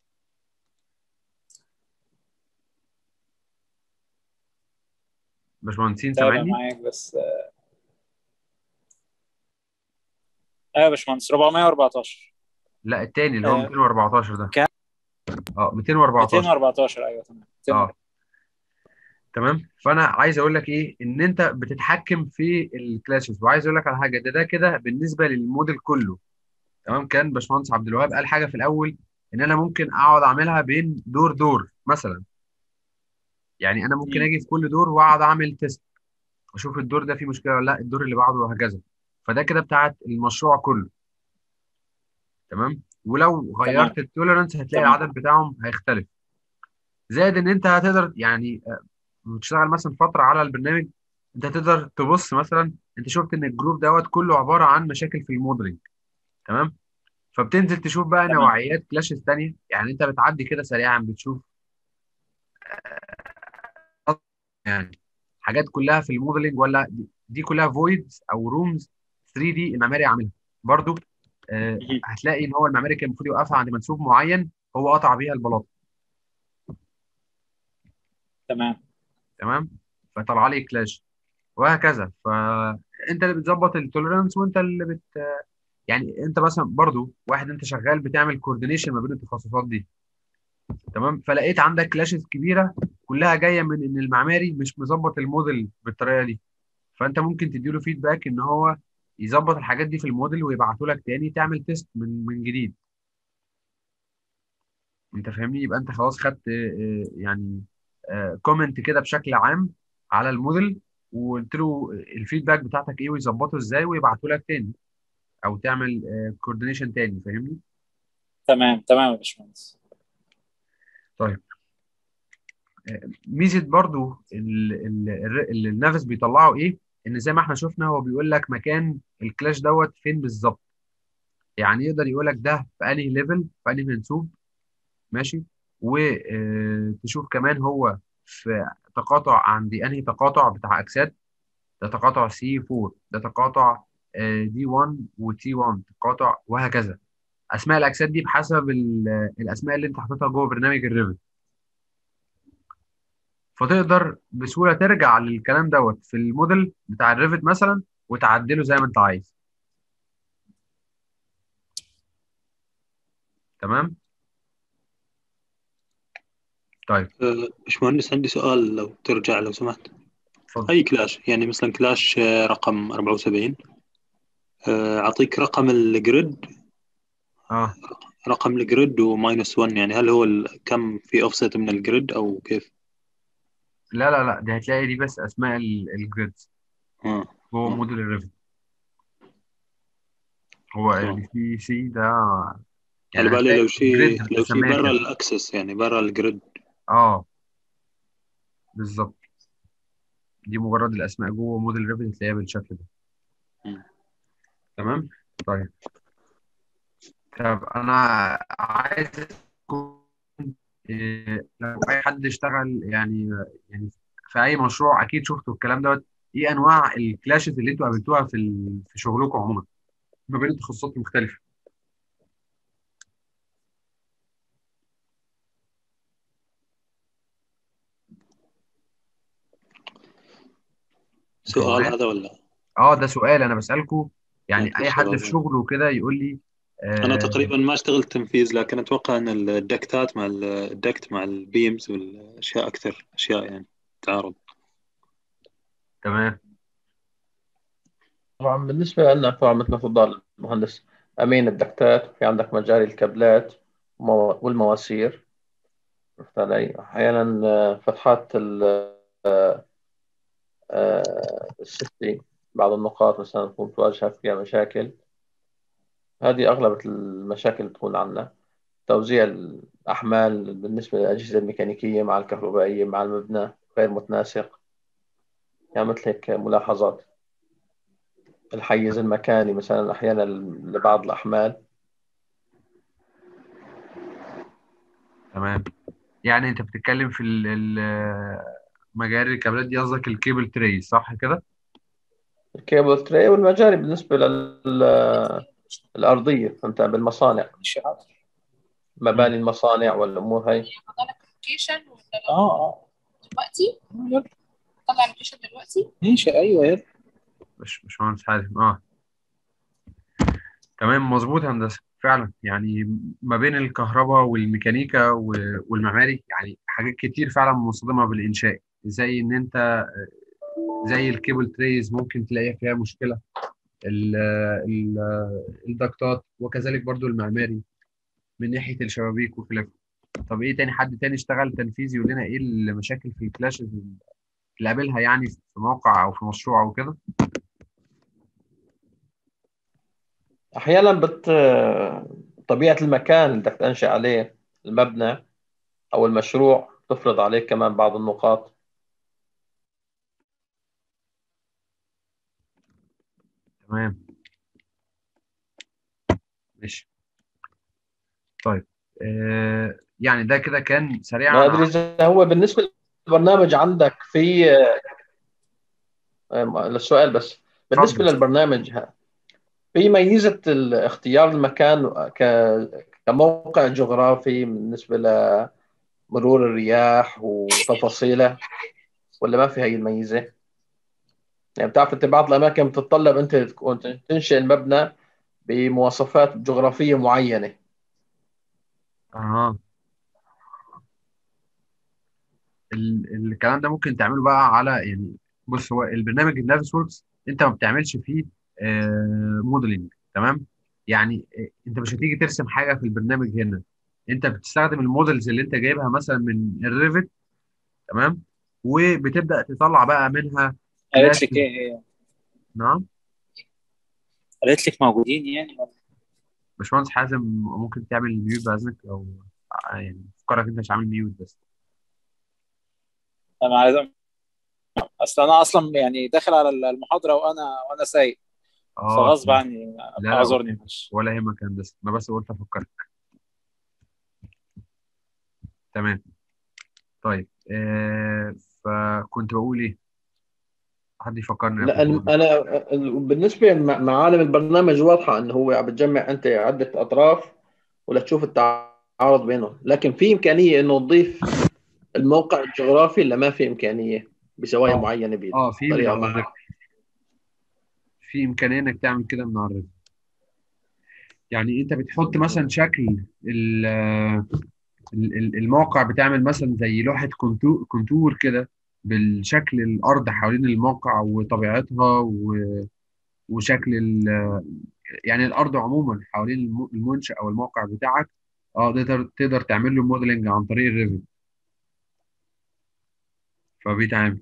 [SPEAKER 1] باشمهندسين
[SPEAKER 5] تابع
[SPEAKER 1] سامعني
[SPEAKER 5] معاك بس آه، ايوه يا باشمهندس 414
[SPEAKER 1] لا التاني اللي هو
[SPEAKER 5] آه.
[SPEAKER 1] 214 ده
[SPEAKER 5] كام؟
[SPEAKER 1] اه 214
[SPEAKER 5] 214 ايوه تمام 200
[SPEAKER 1] اه تمام فانا عايز اقول لك ايه ان انت بتتحكم في الكلاشز وعايز اقول لك على حاجه ده ده كده بالنسبه للموديل كله تمام كان باشمهندس عبد الوهاب قال حاجه في الاول ان انا ممكن اقعد اعملها بين دور دور مثلا يعني انا ممكن
[SPEAKER 5] مم.
[SPEAKER 1] اجي في كل دور واقعد اعمل تيست اشوف الدور ده فيه مشكله ولا لا الدور اللي بعده وهكذا فده كده بتاعت المشروع كله تمام ولو غيرت التوليرنس هتلاقي
[SPEAKER 5] تمام.
[SPEAKER 1] العدد بتاعهم هيختلف زائد ان انت هتقدر يعني آه، بتشتغل مثلا فتره على البرنامج انت هتقدر تبص مثلا انت شفت ان الجروب دوت كله عباره عن مشاكل في الموديلنج تمام فبتنزل تشوف بقى
[SPEAKER 5] تمام.
[SPEAKER 1] نوعيات كلاشز تانية يعني انت بتعدي كده سريعا بتشوف آه، يعني حاجات كلها في الموديلنج ولا دي, دي كلها فويدز او رومز 3 دي المعماري عاملها برضو آه
[SPEAKER 5] مهم.
[SPEAKER 1] هتلاقي ان هو المعماري كان المفروض يوقفها عند منسوب معين هو قطع بيها البلاط
[SPEAKER 5] تمام
[SPEAKER 1] تمام فطلع لي كلاش وهكذا فانت اللي بتظبط التوليرانس وانت اللي بت يعني انت مثلا برضو واحد انت شغال بتعمل كوردينيشن ما بين التخصصات دي تمام فلقيت عندك كلاشز كبيره كلها جايه من ان المعماري مش مظبط الموديل بالطريقه دي فانت ممكن تديله فيدباك ان هو يظبط الحاجات دي في الموديل ويبعته لك تاني تعمل تيست من من جديد انت فاهمني يبقى انت خلاص خدت آه، يعني كومنت كده بشكل عام على الموديل وقلت له الفيدباك بتاعتك ايه ويظبطه ازاي ويبعته لك تاني او تعمل كوردينيشن تاني فاهمني
[SPEAKER 5] تمام تمام يا باشمهندس
[SPEAKER 1] طيب آه، ميزه برضو ال- ال- الر- اللي النافس بيطلعه ايه ان زي ما احنا شفنا هو بيقول لك مكان الكلاش دوت فين بالظبط يعني يقدر يقول لك ده في انهي ليفل في انهي منسوب ماشي وتشوف كمان هو في تقاطع عند انهي تقاطع بتاع اجساد ده تقاطع سي 4 ده تقاطع دي 1 وتي 1 تقاطع وهكذا اسماء الاجساد دي بحسب ال- الاسماء اللي انت حاططها جوه برنامج الريفت فتقدر بسهوله ترجع للكلام دوت في الموديل بتاع الريفت مثلا وتعدله زي ما انت عايز تمام طيب
[SPEAKER 2] أه، باشمهندس عندي سؤال لو ترجع لو سمحت
[SPEAKER 1] اتفضل
[SPEAKER 2] أي كلاش يعني مثلا كلاش آه، رقم 74 آه، أعطيك رقم الجريد
[SPEAKER 1] اه
[SPEAKER 2] رقم الجريد وماينس 1 يعني هل هو ال- كم في اوفست من الجريد أو كيف؟
[SPEAKER 1] لا لا لا دي هتلاقي دي بس اسماء الجريدز
[SPEAKER 2] آه.
[SPEAKER 1] جوه
[SPEAKER 2] آه.
[SPEAKER 1] موديل الريفت هو
[SPEAKER 2] آه.
[SPEAKER 1] ال سي سي ده
[SPEAKER 2] على بالي
[SPEAKER 1] هتلاقي
[SPEAKER 2] لو شيء
[SPEAKER 1] جريد
[SPEAKER 2] لو شيء
[SPEAKER 1] بتسميها
[SPEAKER 2] برا
[SPEAKER 1] كده.
[SPEAKER 2] الأكسس يعني برا الجريد
[SPEAKER 1] اه بالظبط دي مجرد الاسماء جوه موديل الريفت هتلاقيها بالشكل ده
[SPEAKER 2] مم.
[SPEAKER 1] تمام طيب طب انا عايز أكون- إيه، لو اي حد اشتغل يعني يعني في اي مشروع اكيد شفتوا الكلام دوت ايه انواع الكلاشز اللي انتوا قابلتوها في ال- في شغلكم عموما ما بين التخصصات المختلفه
[SPEAKER 2] سؤال
[SPEAKER 1] معايا؟
[SPEAKER 2] هذا ولا؟
[SPEAKER 1] اه ده سؤال انا بسالكم يعني
[SPEAKER 2] أوكي،
[SPEAKER 1] اي حد
[SPEAKER 2] سؤال.
[SPEAKER 1] في شغله كده يقول لي
[SPEAKER 2] أنا
[SPEAKER 1] آه
[SPEAKER 2] تقريبا ما اشتغلت تنفيذ لكن أتوقع أن الدكتات مع ال- الدكت مع البيمز والأشياء أكثر أشياء يعني تعارض
[SPEAKER 1] تمام
[SPEAKER 3] طبعا بالنسبة لنا طبعا مثل ما تفضل المهندس أمين الدكتات في عندك مجاري الكابلات ومو- والمواسير عرفت علي أحيانا آه، فتحات ال- آه، آه، السيفتي بعض النقاط مثلا تكون تواجهك فيها مشاكل هذه أغلب المشاكل اللي تكون عندنا توزيع أحمال بالنسبة للأجهزة الميكانيكية مع الكهربائية مع المبنى غير متناسق يعني مثل هيك ملاحظات الحيز المكاني مثلا أحيانا لبعض الأحمال
[SPEAKER 1] تمام يعني انت بتتكلم في ال- ال- مجاري الكابلات دي قصدك الكيبل تري صح كده
[SPEAKER 3] الكيبل تري والمجاري بالنسبة للأرضية فهمت بالمصانع
[SPEAKER 5] مش عارف
[SPEAKER 3] مباني المصانع والأمور هاي
[SPEAKER 6] حضرتك لوكيشن ولا
[SPEAKER 5] اه اه
[SPEAKER 6] دلوقتي
[SPEAKER 5] يلا
[SPEAKER 6] طلع لوكيشن دلوقتي
[SPEAKER 5] ماشي ايوه يلا
[SPEAKER 1] مش مش مهندس حازم اه تمام مظبوط هندسة فعلا يعني ما بين الكهرباء والميكانيكا و- والمعماري يعني حاجات كتير فعلا مصطدمة بالإنشاء زي إن أنت زي الكيبل تريز ممكن تلاقي فيها مشكلة ال ال الدكتات وكذلك برضو المعماري من ناحية الشبابيك وخلافه طب إيه تاني حد تاني اشتغل تنفيذي يقول لنا إيه المشاكل في الكلاشز اللي قابلها يعني في موقع أو في مشروع أو كده
[SPEAKER 3] أحيانا بت طبيعة المكان اللي بدك تنشأ عليه المبنى أو المشروع تفرض عليك كمان بعض النقاط
[SPEAKER 1] تمام ماشي طيب آه يعني ده كده كان سريعا
[SPEAKER 3] ما أدري إذا هو بالنسبة للبرنامج عندك في آه، للسؤال بس بالنسبة
[SPEAKER 1] اتفضل.
[SPEAKER 3] للبرنامج ها، في ميزة ال- اختيار المكان ك- كموقع جغرافي بالنسبة لمرور الرياح وتفاصيله ولا ما في هي الميزة؟ يعني بتعرف انت بعض الأماكن بتتطلب انت تكون تنشئ المبنى بمواصفات جغرافية معينة
[SPEAKER 1] اها ال- الكلام ده ممكن تعمله بقى على يعني بص هو البرنامج النافس وركس انت ما بتعملش فيه آه موديلنج تمام يعني آه، انت مش هتيجي ترسم حاجه في البرنامج هنا انت بتستخدم المودلز اللي انت جايبها مثلا من الريفت تمام وبتبدا تطلع بقى منها
[SPEAKER 5] قالت لك ايه هي
[SPEAKER 1] نعم
[SPEAKER 5] قالت لك موجودين يعني ولا؟
[SPEAKER 1] باشمهندس حازم ممكن تعمل ميوت باذنك او آه، يعني فكرك انت مش عامل ميوت بس
[SPEAKER 5] انا عايز اصل انا اصلا يعني داخل على المحاضره وانا وانا سايق
[SPEAKER 1] اه
[SPEAKER 5] فغصب عني
[SPEAKER 1] لا،
[SPEAKER 5] اعذرني معلش
[SPEAKER 1] ولا يهمك يا هندسه انا بس قلت افكرك تمام طيب آه فكنت بقول ايه حد يفكرني
[SPEAKER 3] لا
[SPEAKER 1] أكون-
[SPEAKER 3] انا بالنسبه لمعالم البرنامج واضحه انه هو عم بتجمع انت عده اطراف ولا تشوف التعارض بينهم لكن في امكانيه انه تضيف الموقع الجغرافي ولا ما في امكانيه بزوايا
[SPEAKER 1] آه.
[SPEAKER 3] معينه
[SPEAKER 1] اه في
[SPEAKER 3] بطريقه
[SPEAKER 1] من
[SPEAKER 3] ما
[SPEAKER 1] الريفت. في امكانيه انك تعمل كده من على الريفت يعني انت بتحط مثلا شكل ال- ال- ال- الموقع بتعمل مثلا زي لوحه كونتور كونتور كده بالشكل الارض حوالين الموقع وطبيعتها و- وشكل ال- يعني الارض عموما حوالين الم- المنشأ او الموقع بتاعك اه تقدر تقدر تعمل له موديلنج عن طريق الريفت فبيتعمل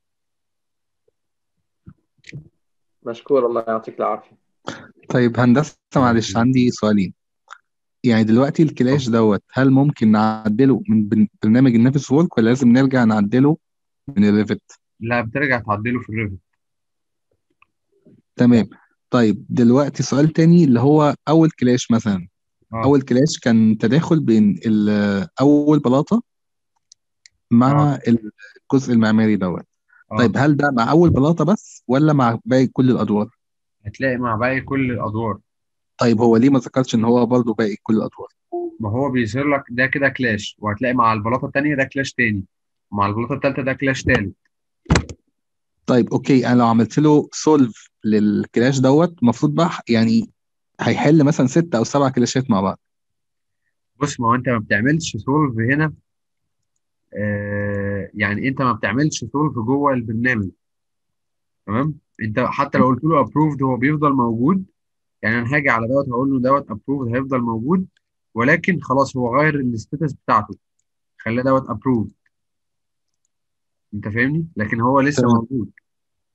[SPEAKER 3] مشكور الله يعطيك العافيه
[SPEAKER 4] طيب هندسة معلش عندي سؤالين يعني دلوقتي الكلاش دوت هل ممكن نعدله من بن- برنامج النافس وورك ولا لازم نرجع نعدله من الريفت
[SPEAKER 1] لا بترجع تعدله في الريفت
[SPEAKER 4] تمام طيب دلوقتي سؤال تاني اللي هو أول كلاش مثلا
[SPEAKER 1] اه
[SPEAKER 4] أول كلاش كان تداخل بين ال- أول بلاطة مع الجزء المعماري دوت
[SPEAKER 1] اه
[SPEAKER 4] طيب هل ده مع أول بلاطة بس ولا مع باقي كل الأدوار؟
[SPEAKER 1] هتلاقي مع باقي كل الادوار
[SPEAKER 4] طيب هو ليه ما ذكرش إن هو برضه باقي كل الأدوار؟
[SPEAKER 1] ما هو بيظهر لك ده كده كلاش وهتلاقي مع البلاطه الثانيه ده كلاش تاني ومع البلاطه الثالثه ده كلاش تالت
[SPEAKER 4] طيب اوكي انا لو عملت له سولف للكلاش دوت المفروض بقى يعني هيحل مثلا ستة او سبع كلاشات مع بعض
[SPEAKER 1] بص ما هو انت ما بتعملش سولف هنا آه يعني انت ما بتعملش سولف جوه البرنامج تمام انت حتى لو قلت له ابروفد هو بيفضل موجود يعني انا هاجي على دوت هقول له دوت ابروفد هيفضل موجود ولكن خلاص هو غير الستاتس بتاعته خلاه دوت ابروفد انت فاهمني لكن هو لسه
[SPEAKER 4] تمام.
[SPEAKER 1] موجود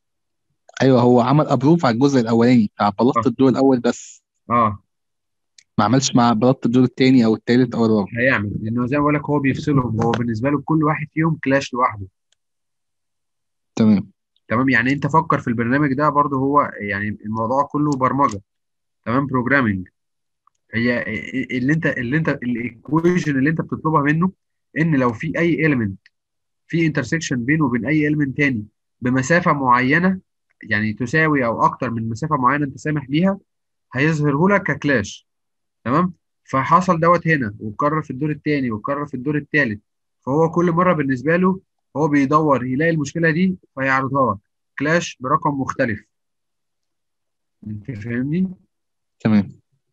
[SPEAKER 4] ايوه هو عمل ابروف على الجزء الاولاني بتاع بلاطه الدور الاول بس
[SPEAKER 1] اه
[SPEAKER 4] ما عملش مع بلاط الدور التاني او التالت او الرابع
[SPEAKER 1] هيعمل لانه زي ما بقول لك هو بيفصلهم هو بالنسبه له كل واحد فيهم كلاش لوحده
[SPEAKER 4] تمام
[SPEAKER 1] تمام يعني انت فكر في البرنامج ده برضه هو يعني الموضوع كله برمجه تمام بروجرامنج هي اللي انت اللي انت الايكويشن اللي انت بتطلبها منه ان لو في اي ايليمنت في انترسكشن بينه وبين اي ايليمنت تاني بمسافه معينه يعني تساوي او اكتر من مسافه معينه انت سامح بيها هيظهره لك ككلاش تمام فحصل دوت هنا واتكرر في الدور الثاني واتكرر في الدور الثالث فهو كل مره بالنسبه له هو بيدور يلاقي المشكله دي فيعرضها لك كلاش برقم مختلف انت فاهمني
[SPEAKER 4] تمام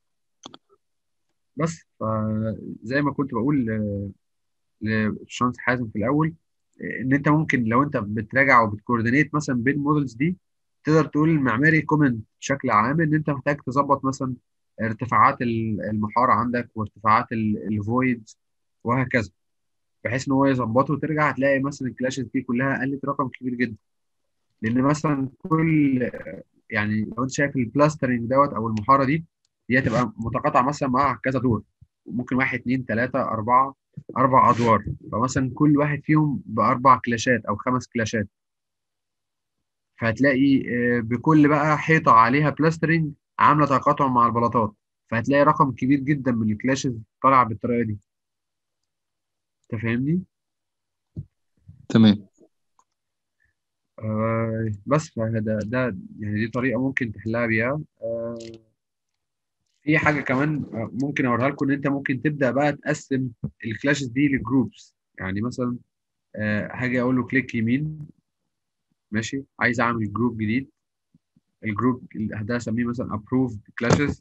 [SPEAKER 1] بس فزي ما كنت بقول ل- للباشمهندس حازم في الاول ان انت ممكن لو انت بتراجع وبتكوردينيت مثلا بين مودلز دي تقدر تقول المعماري كومنت بشكل عام ان انت محتاج تظبط مثلا ارتفاعات ال- المحاره عندك وارتفاعات الفويد وهكذا بحيث ان هو يظبطه وترجع هتلاقي مثلا الكلاشز دي كلها قلت رقم كبير جدا لان مثلا كل يعني لو انت شايف البلاسترنج دوت او المحاره دي دي هتبقى متقاطعه مثلا مع كذا دور ممكن واحد اتنين تلاته اربعه اربع ادوار فمثلا كل واحد فيهم باربع كلاشات او خمس كلاشات فهتلاقي آه، بكل بقى حيطه عليها بلاسترنج عامله تقاطع مع البلاطات فهتلاقي رقم كبير جدا من الكلاشز طالعه بالطريقه دي انت فاهمني؟
[SPEAKER 4] تمام
[SPEAKER 1] آه بس فده ده يعني دي طريقه ممكن تحلها بيها آه في حاجه كمان آه، ممكن اوريها لكم ان انت ممكن تبدا بقى تقسم الكلاشز دي لجروبس يعني مثلا آه هاجي اقول له كليك يمين ماشي عايز اعمل جروب جديد الجروب ده اسميه مثلا ابروفد كلاشز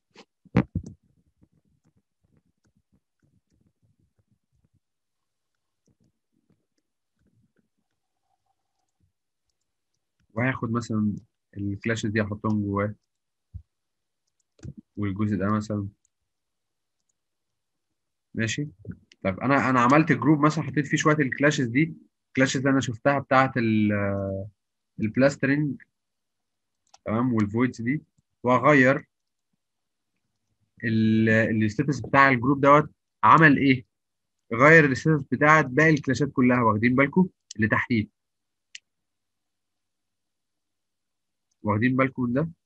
[SPEAKER 1] وهاخد مثلا الكلاشز دي احطهم جواه والجزء ده مثلا ماشي طب انا انا عملت جروب مثلا حطيت فيه شويه الكلاشز دي الكلاشز اللي انا شفتها بتاعه ال- البلاسترنج تمام والفويدز دي واغير الستاتس بتاع الجروب دوت عمل ايه غير الستاتس بتاعت باقي الكلاشات كلها واخدين بالكم اللي تحتيه واخدين بالكم من ده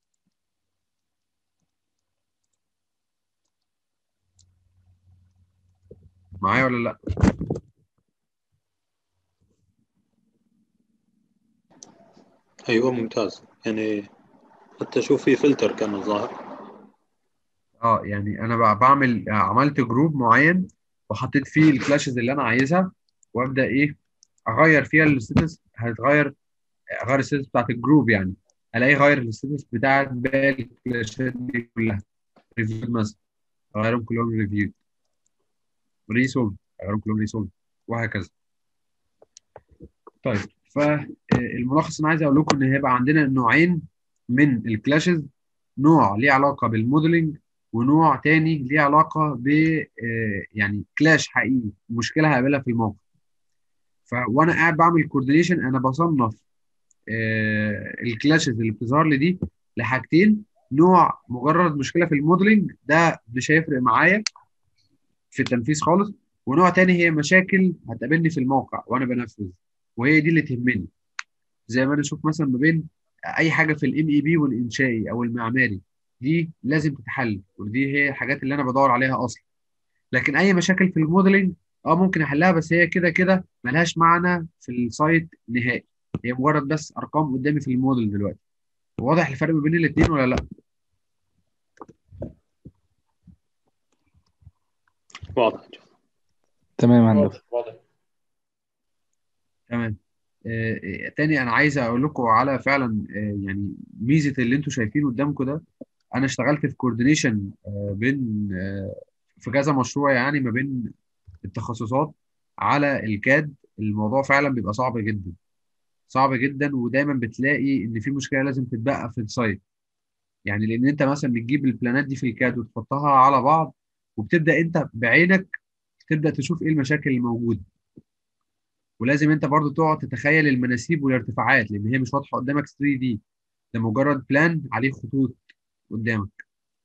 [SPEAKER 1] معايا ولا لا
[SPEAKER 2] ايوه ممتاز يعني حتى اشوف في فلتر كان الظاهر
[SPEAKER 1] اه يعني انا بقى بعمل عملت جروب معين وحطيت فيه الكلاشز اللي انا عايزها وابدا ايه اغير فيها الستاتس هتغير اغير الستاتس بتاعت الجروب يعني الاقي غير الستاتس بتاعت باقي الكلاشات دي كلها ريفيو مثلا اغيرهم كلهم ريفيو ريسولف اغيرهم كلهم ريسولف وهكذا طيب فالملخص انا عايز اقول لكم ان هيبقى عندنا نوعين من الكلاشز نوع ليه علاقه بالموديلنج ونوع تاني ليه علاقه ب آه، يعني كلاش حقيقي مشكله هقابلها في الموقع ف وانا قاعد بعمل كوردينيشن انا بصنف آه، الكلاشز اللي بتظهر لي دي لحاجتين نوع مجرد مشكله في الموديلنج ده مش هيفرق معايا في التنفيذ خالص ونوع تاني هي مشاكل هتقابلني في الموقع وانا بنفذ وهي دي اللي تهمني زي ما انا اشوف مثلا ما بين اي حاجه في الام اي بي والانشائي او المعماري دي لازم تتحل ودي هي الحاجات اللي انا بدور عليها اصلا لكن اي مشاكل في الموديلنج اه ممكن احلها بس هي كده كده ملهاش معنى في السايت نهائي هي مجرد بس ارقام قدامي في الموديل دلوقتي واضح الفرق ما بين الاثنين ولا لا
[SPEAKER 2] واضح
[SPEAKER 4] تمام يا هندسه
[SPEAKER 3] واضح واضح
[SPEAKER 1] تمام آه، آه، تاني انا عايز اقول لكم على فعلا آه، يعني ميزه اللي انتم شايفينه قدامكم ده انا اشتغلت في كوردينيشن بين آه، في كذا مشروع يعني ما بين التخصصات على الكاد الموضوع فعلا بيبقى صعب جدا صعب جدا ودايما بتلاقي ان في مشكله لازم تتبقى في السايت يعني لان انت مثلا بتجيب البلانات دي في الكاد وتحطها على بعض وبتبدا انت بعينك تبدا تشوف ايه المشاكل اللي موجوده ولازم انت برضو تقعد تتخيل المناسيب والارتفاعات لان هي مش واضحه قدامك 3 دي ده مجرد بلان عليه خطوط قدامك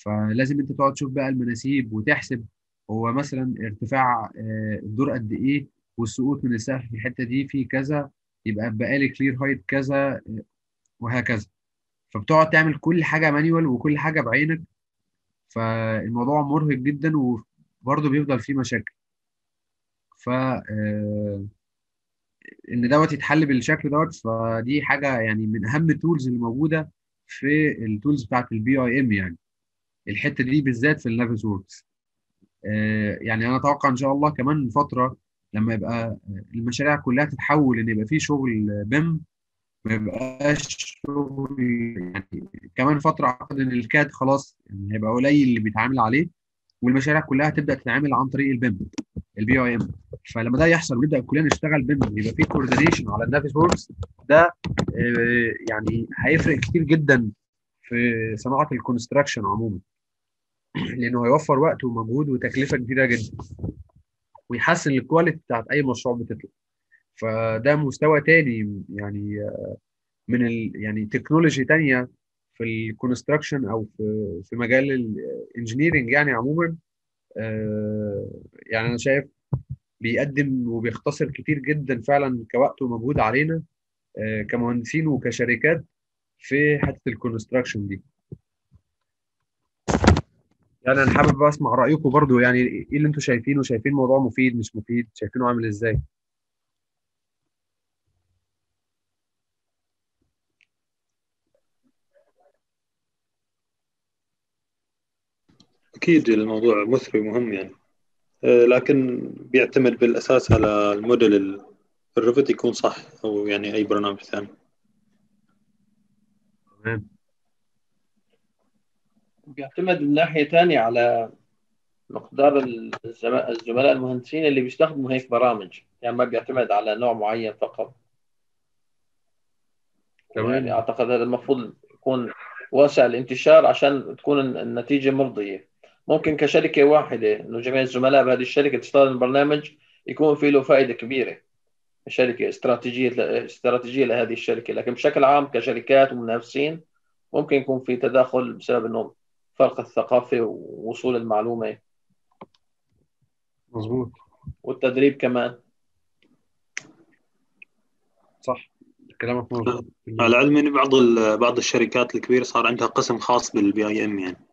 [SPEAKER 1] فلازم انت تقعد تشوف بقى المناسيب وتحسب هو مثلا ارتفاع آه، الدور قد ايه والسقوط من السقف في الحته دي في كذا يبقى بقالي كلير هايت كذا آه، وهكذا فبتقعد تعمل كل حاجه مانيوال وكل حاجه بعينك فالموضوع مرهق جدا وبرضه بيفضل فيه مشاكل ف آه، ان دوت يتحل بالشكل دوت فدي حاجه يعني من اهم التولز اللي موجوده في التولز بتاعت البي اي ام يعني الحته دي بالذات في النافس ووركس يعني انا اتوقع ان شاء الله كمان فتره لما يبقى المشاريع كلها تتحول ان يبقى في شغل بيم ما يبقاش شغل يعني كمان فتره اعتقد ان الكاد خلاص يعني هيبقى قليل اللي بيتعامل عليه والمشاريع كلها تبدا تتعامل عن طريق البيم البي اي ام فلما ده يحصل ونبدا كلنا نشتغل بيم يبقى في كوردينيشن على النافس ووركس ده آه، يعني هيفرق كتير جدا في صناعه الكونستراكشن عموما لانه هيوفر وقت ومجهود وتكلفه كبيره جدا ويحسن الكواليتي بتاعت اي مشروع بتطلع فده مستوى تاني يعني آه، من ال يعني تكنولوجي تانية في الكونستراكشن او في في مجال الانجينيرنج يعني عموما آه، يعني انا شايف بيقدم وبيختصر كتير جدا فعلا كوقت ومجهود علينا آه، كمهندسين وكشركات في حته الكونستراكشن دي يعني انا حابب اسمع رايكم برضو يعني ايه اللي انتم شايفينه شايفين موضوع مفيد مش مفيد شايفينه عامل ازاي
[SPEAKER 2] أكيد الموضوع مثري ومهم يعني آه، لكن بيعتمد بالأساس على الموديل ال- الريفت يكون صح أو يعني أي برنامج ثاني
[SPEAKER 1] تمام
[SPEAKER 3] بيعتمد من ناحية تانية على مقدار الزم- الزملاء المهندسين اللي بيستخدموا هيك برامج يعني ما بيعتمد على نوع معين فقط
[SPEAKER 1] تمام.
[SPEAKER 3] يعني أعتقد هذا المفروض يكون واسع الانتشار عشان تكون الن- النتيجة مرضية ممكن كشركة واحدة إنه جميع الزملاء بهذه الشركة تستخدم البرنامج يكون في له فائدة كبيرة شركة استراتيجية استراتيجية لهذه الشركة لكن بشكل عام كشركات ومنافسين ممكن يكون في تداخل بسبب إنه فرق الثقافة ووصول المعلومة
[SPEAKER 1] مظبوط
[SPEAKER 3] والتدريب كمان
[SPEAKER 1] صح كلامك مظبوط
[SPEAKER 2] على العلم ان بعض ال- بعض الشركات الكبيره صار عندها قسم خاص بالبي اي ام يعني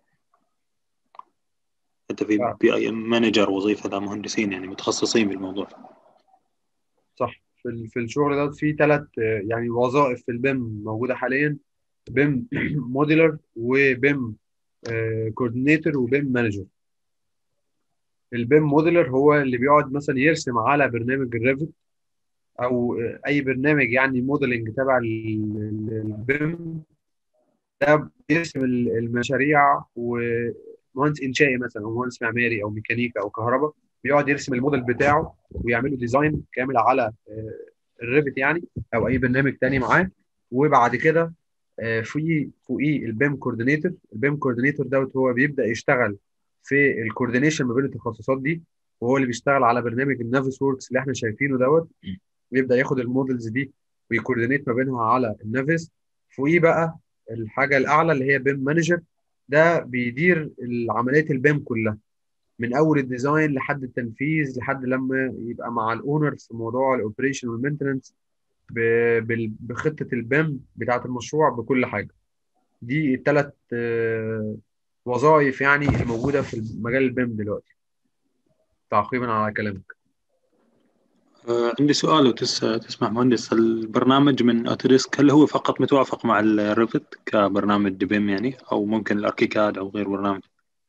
[SPEAKER 2] حتى في
[SPEAKER 1] آه.
[SPEAKER 2] بي اي ام مانجر وظيفه لمهندسين يعني متخصصين بالموضوع
[SPEAKER 1] صح في ال- في الشغل ده في ثلاث يعني وظائف في البيم موجوده حاليا بيم موديلر وبيم كوردينيتور وبيم مانجر البيم موديلر هو اللي بيقعد مثلا يرسم على برنامج الريفت او آه، اي برنامج يعني موديلنج تبع ال- ال- البيم ده بيرسم ال- المشاريع ومهندس انشائي مثلا او مهندس معماري او ميكانيكا او كهرباء بيقعد يرسم الموديل بتاعه ويعمله ديزاين كامل على آه، الريفت يعني او اي برنامج تاني معاه وبعد كده آه، في فوقيه البيم كوردينيتور البيم كوردينيتور دوت هو بيبدا يشتغل في الكوردينيشن ما بين التخصصات دي وهو اللي بيشتغل على برنامج النافس ووركس اللي احنا شايفينه دوت ويبدا ياخد المودلز دي ويكوردينيت ما بينها على النافس فوقيه بقى الحاجه الاعلى اللي هي بيم مانجر ده بيدير عمليه البيم كلها من اول الديزاين لحد التنفيذ لحد لما يبقى مع الاونر في موضوع الاوبريشن والمينتننس بخطه البيم بتاعه المشروع بكل حاجه دي الثلاث وظائف يعني الموجوده في مجال البيم دلوقتي تعقيبا على كلامك
[SPEAKER 2] آه، عندي سؤال لو تس- تسمح مهندس البرنامج من اوتوديسك هل هو فقط متوافق مع الريفت كبرنامج بيم يعني او ممكن الاركيكاد او غير برنامج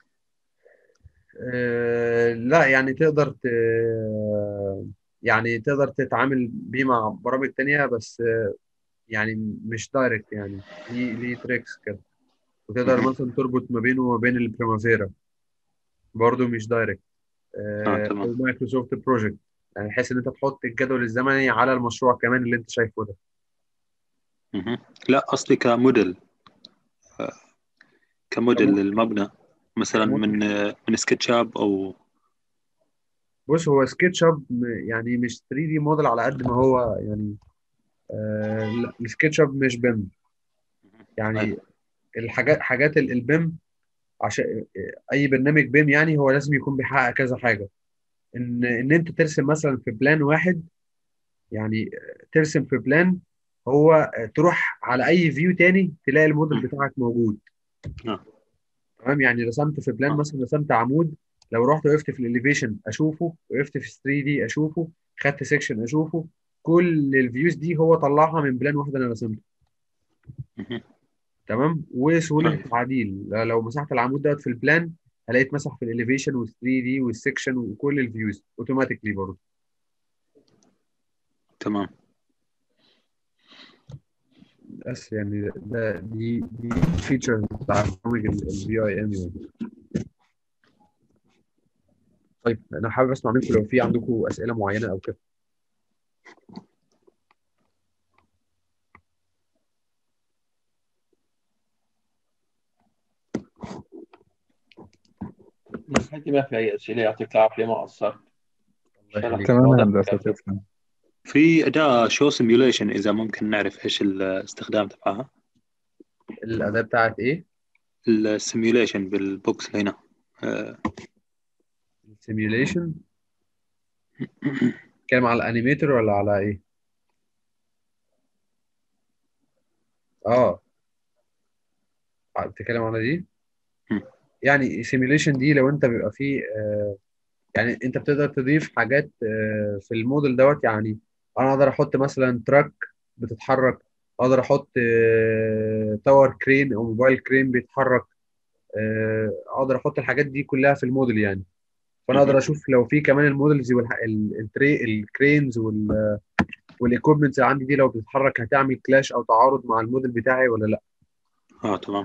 [SPEAKER 1] آه، لا يعني تقدر ت... يعني تقدر تتعامل بيه مع برامج تانية بس آه، يعني مش دايركت يعني ليه ليه تريكس كده وتقدر
[SPEAKER 2] مهم.
[SPEAKER 1] مثلا تربط ما بينه وما بين البريمافيرا برضه مش دايركت
[SPEAKER 2] آه، تمام.
[SPEAKER 1] او مايكروسوفت بروجكت يعني بحيث ان انت تحط الجدول الزمني على المشروع كمان اللي انت شايفه ده
[SPEAKER 2] مهم. لا قصدي كموديل آه، كموديل
[SPEAKER 1] كموديل.
[SPEAKER 2] للمبنى مثلا من آه، من سكتش اب او
[SPEAKER 1] بص هو سكتش اب يعني مش 3 دي موديل على قد ما هو يعني آه لا السكتش اب مش بيم يعني
[SPEAKER 2] أيوة.
[SPEAKER 1] الحاجات حاجات ال- البيم عشان اي برنامج بيم يعني هو لازم يكون بيحقق كذا حاجه ان ان انت ترسم مثلا في بلان واحد يعني ترسم في بلان هو تروح على اي فيو تاني تلاقي الموديل بتاعك موجود
[SPEAKER 2] نعم.
[SPEAKER 1] تمام يعني رسمت في بلان
[SPEAKER 2] آه.
[SPEAKER 1] مثلا رسمت عمود لو رحت وقفت في الاليفيشن اشوفه وقفت في 3 دي اشوفه خدت سيكشن اشوفه كل الفيوز دي هو طلعها من بلان واحده انا رسمته
[SPEAKER 2] مهم.
[SPEAKER 1] تمام وسهوله
[SPEAKER 2] طيب.
[SPEAKER 1] التعديل لو مسحت العمود دوت في البلان هلاقي اتمسح في الاليفيشن وال 3 دي والسكشن وكل الفيوز اوتوماتيكلي برضه
[SPEAKER 2] تمام
[SPEAKER 1] بس يعني ده دي دي فيتشر بتاع برنامج الفي اي ام يعني طيب انا حابب اسمع منكم لو في عندكم اسئله معينه او كده
[SPEAKER 3] من حيث ما في أي أسئلة يعطيك العافية ما قصرت
[SPEAKER 1] الله يخليك
[SPEAKER 4] تمام يا
[SPEAKER 3] واضح
[SPEAKER 4] هندسة
[SPEAKER 3] كافي.
[SPEAKER 4] تسلم
[SPEAKER 2] في أداة شو سيميوليشن إذا ممكن نعرف إيش الاستخدام تبعها
[SPEAKER 1] الاداه بتاعت ايه
[SPEAKER 2] السيميوليشن بالبوكس اللي هنا آه،
[SPEAKER 1] سيميوليشن بتتكلم على الانيميتر ولا على ايه اه آه، بتتكلم على دي
[SPEAKER 2] مم.
[SPEAKER 1] يعني سيميوليشن دي لو انت بيبقى فيه آه يعني انت بتقدر تضيف حاجات آه في الموديل دوت يعني انا اقدر احط مثلا تراك بتتحرك اقدر احط آه تاور كرين او موبايل كرين بيتحرك آه اقدر احط الحاجات دي كلها في الموديل يعني فانا اقدر
[SPEAKER 2] مهم.
[SPEAKER 1] اشوف لو في كمان المودلز والكرينز وال والايكويبمنتس اللي عندي دي لو بتتحرك هتعمل كلاش او تعارض مع الموديل بتاعي ولا لا
[SPEAKER 2] اه تمام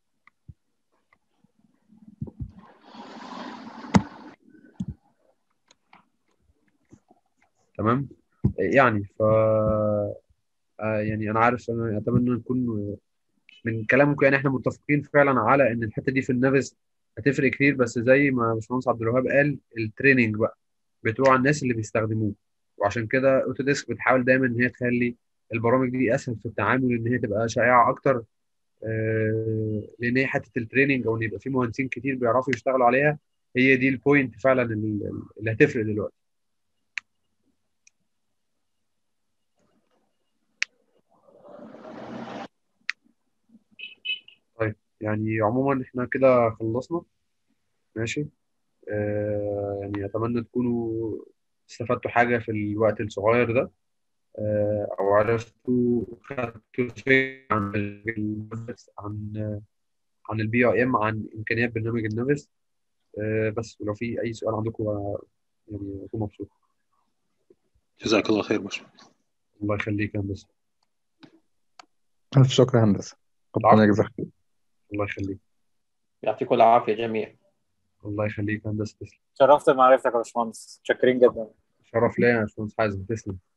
[SPEAKER 1] تمام يعني ف آه، يعني انا عارف انا اتمنى نكون من كلامكم يعني احنا متفقين فعلا على ان الحته دي في النافس هتفرق كتير بس زي ما باشمهندس عبد الوهاب قال التريننج بقى بتوع الناس اللي بيستخدموه وعشان كده اوتوديسك بتحاول دايما ان هي تخلي البرامج دي اسهل في التعامل ان هي تبقى شائعه اكتر آه، لان هي حته التريننج او ان يبقى في مهندسين كتير بيعرفوا يشتغلوا عليها هي دي البوينت فعلا اللي اللي هتفرق دلوقتي طيب يعني عموما احنا كده خلصنا ماشي آه يعني اتمنى تكونوا استفدتوا حاجه في الوقت الصغير ده آه او عرفتوا خدتوا فكره عن ال- عن عن البي اي ام عن امكانيات برنامج النافس آه بس ولو في اي سؤال عندكم آه، يعني اكون مبسوط
[SPEAKER 2] جزاك الله خير مش
[SPEAKER 1] الله يخليك يا هندسه
[SPEAKER 4] ألف شكر يا هندسة ربنا
[SPEAKER 1] العفو.
[SPEAKER 4] يجزاك خير
[SPEAKER 1] الله يخليك
[SPEAKER 3] يعطيكم العافية جميعا
[SPEAKER 1] الله يخليك يا هندسه تسلم
[SPEAKER 5] شرفت بمعرفتك يا باشمهندس متشكرين جدا
[SPEAKER 1] شرف ليا يا باشمهندس حازم تسلم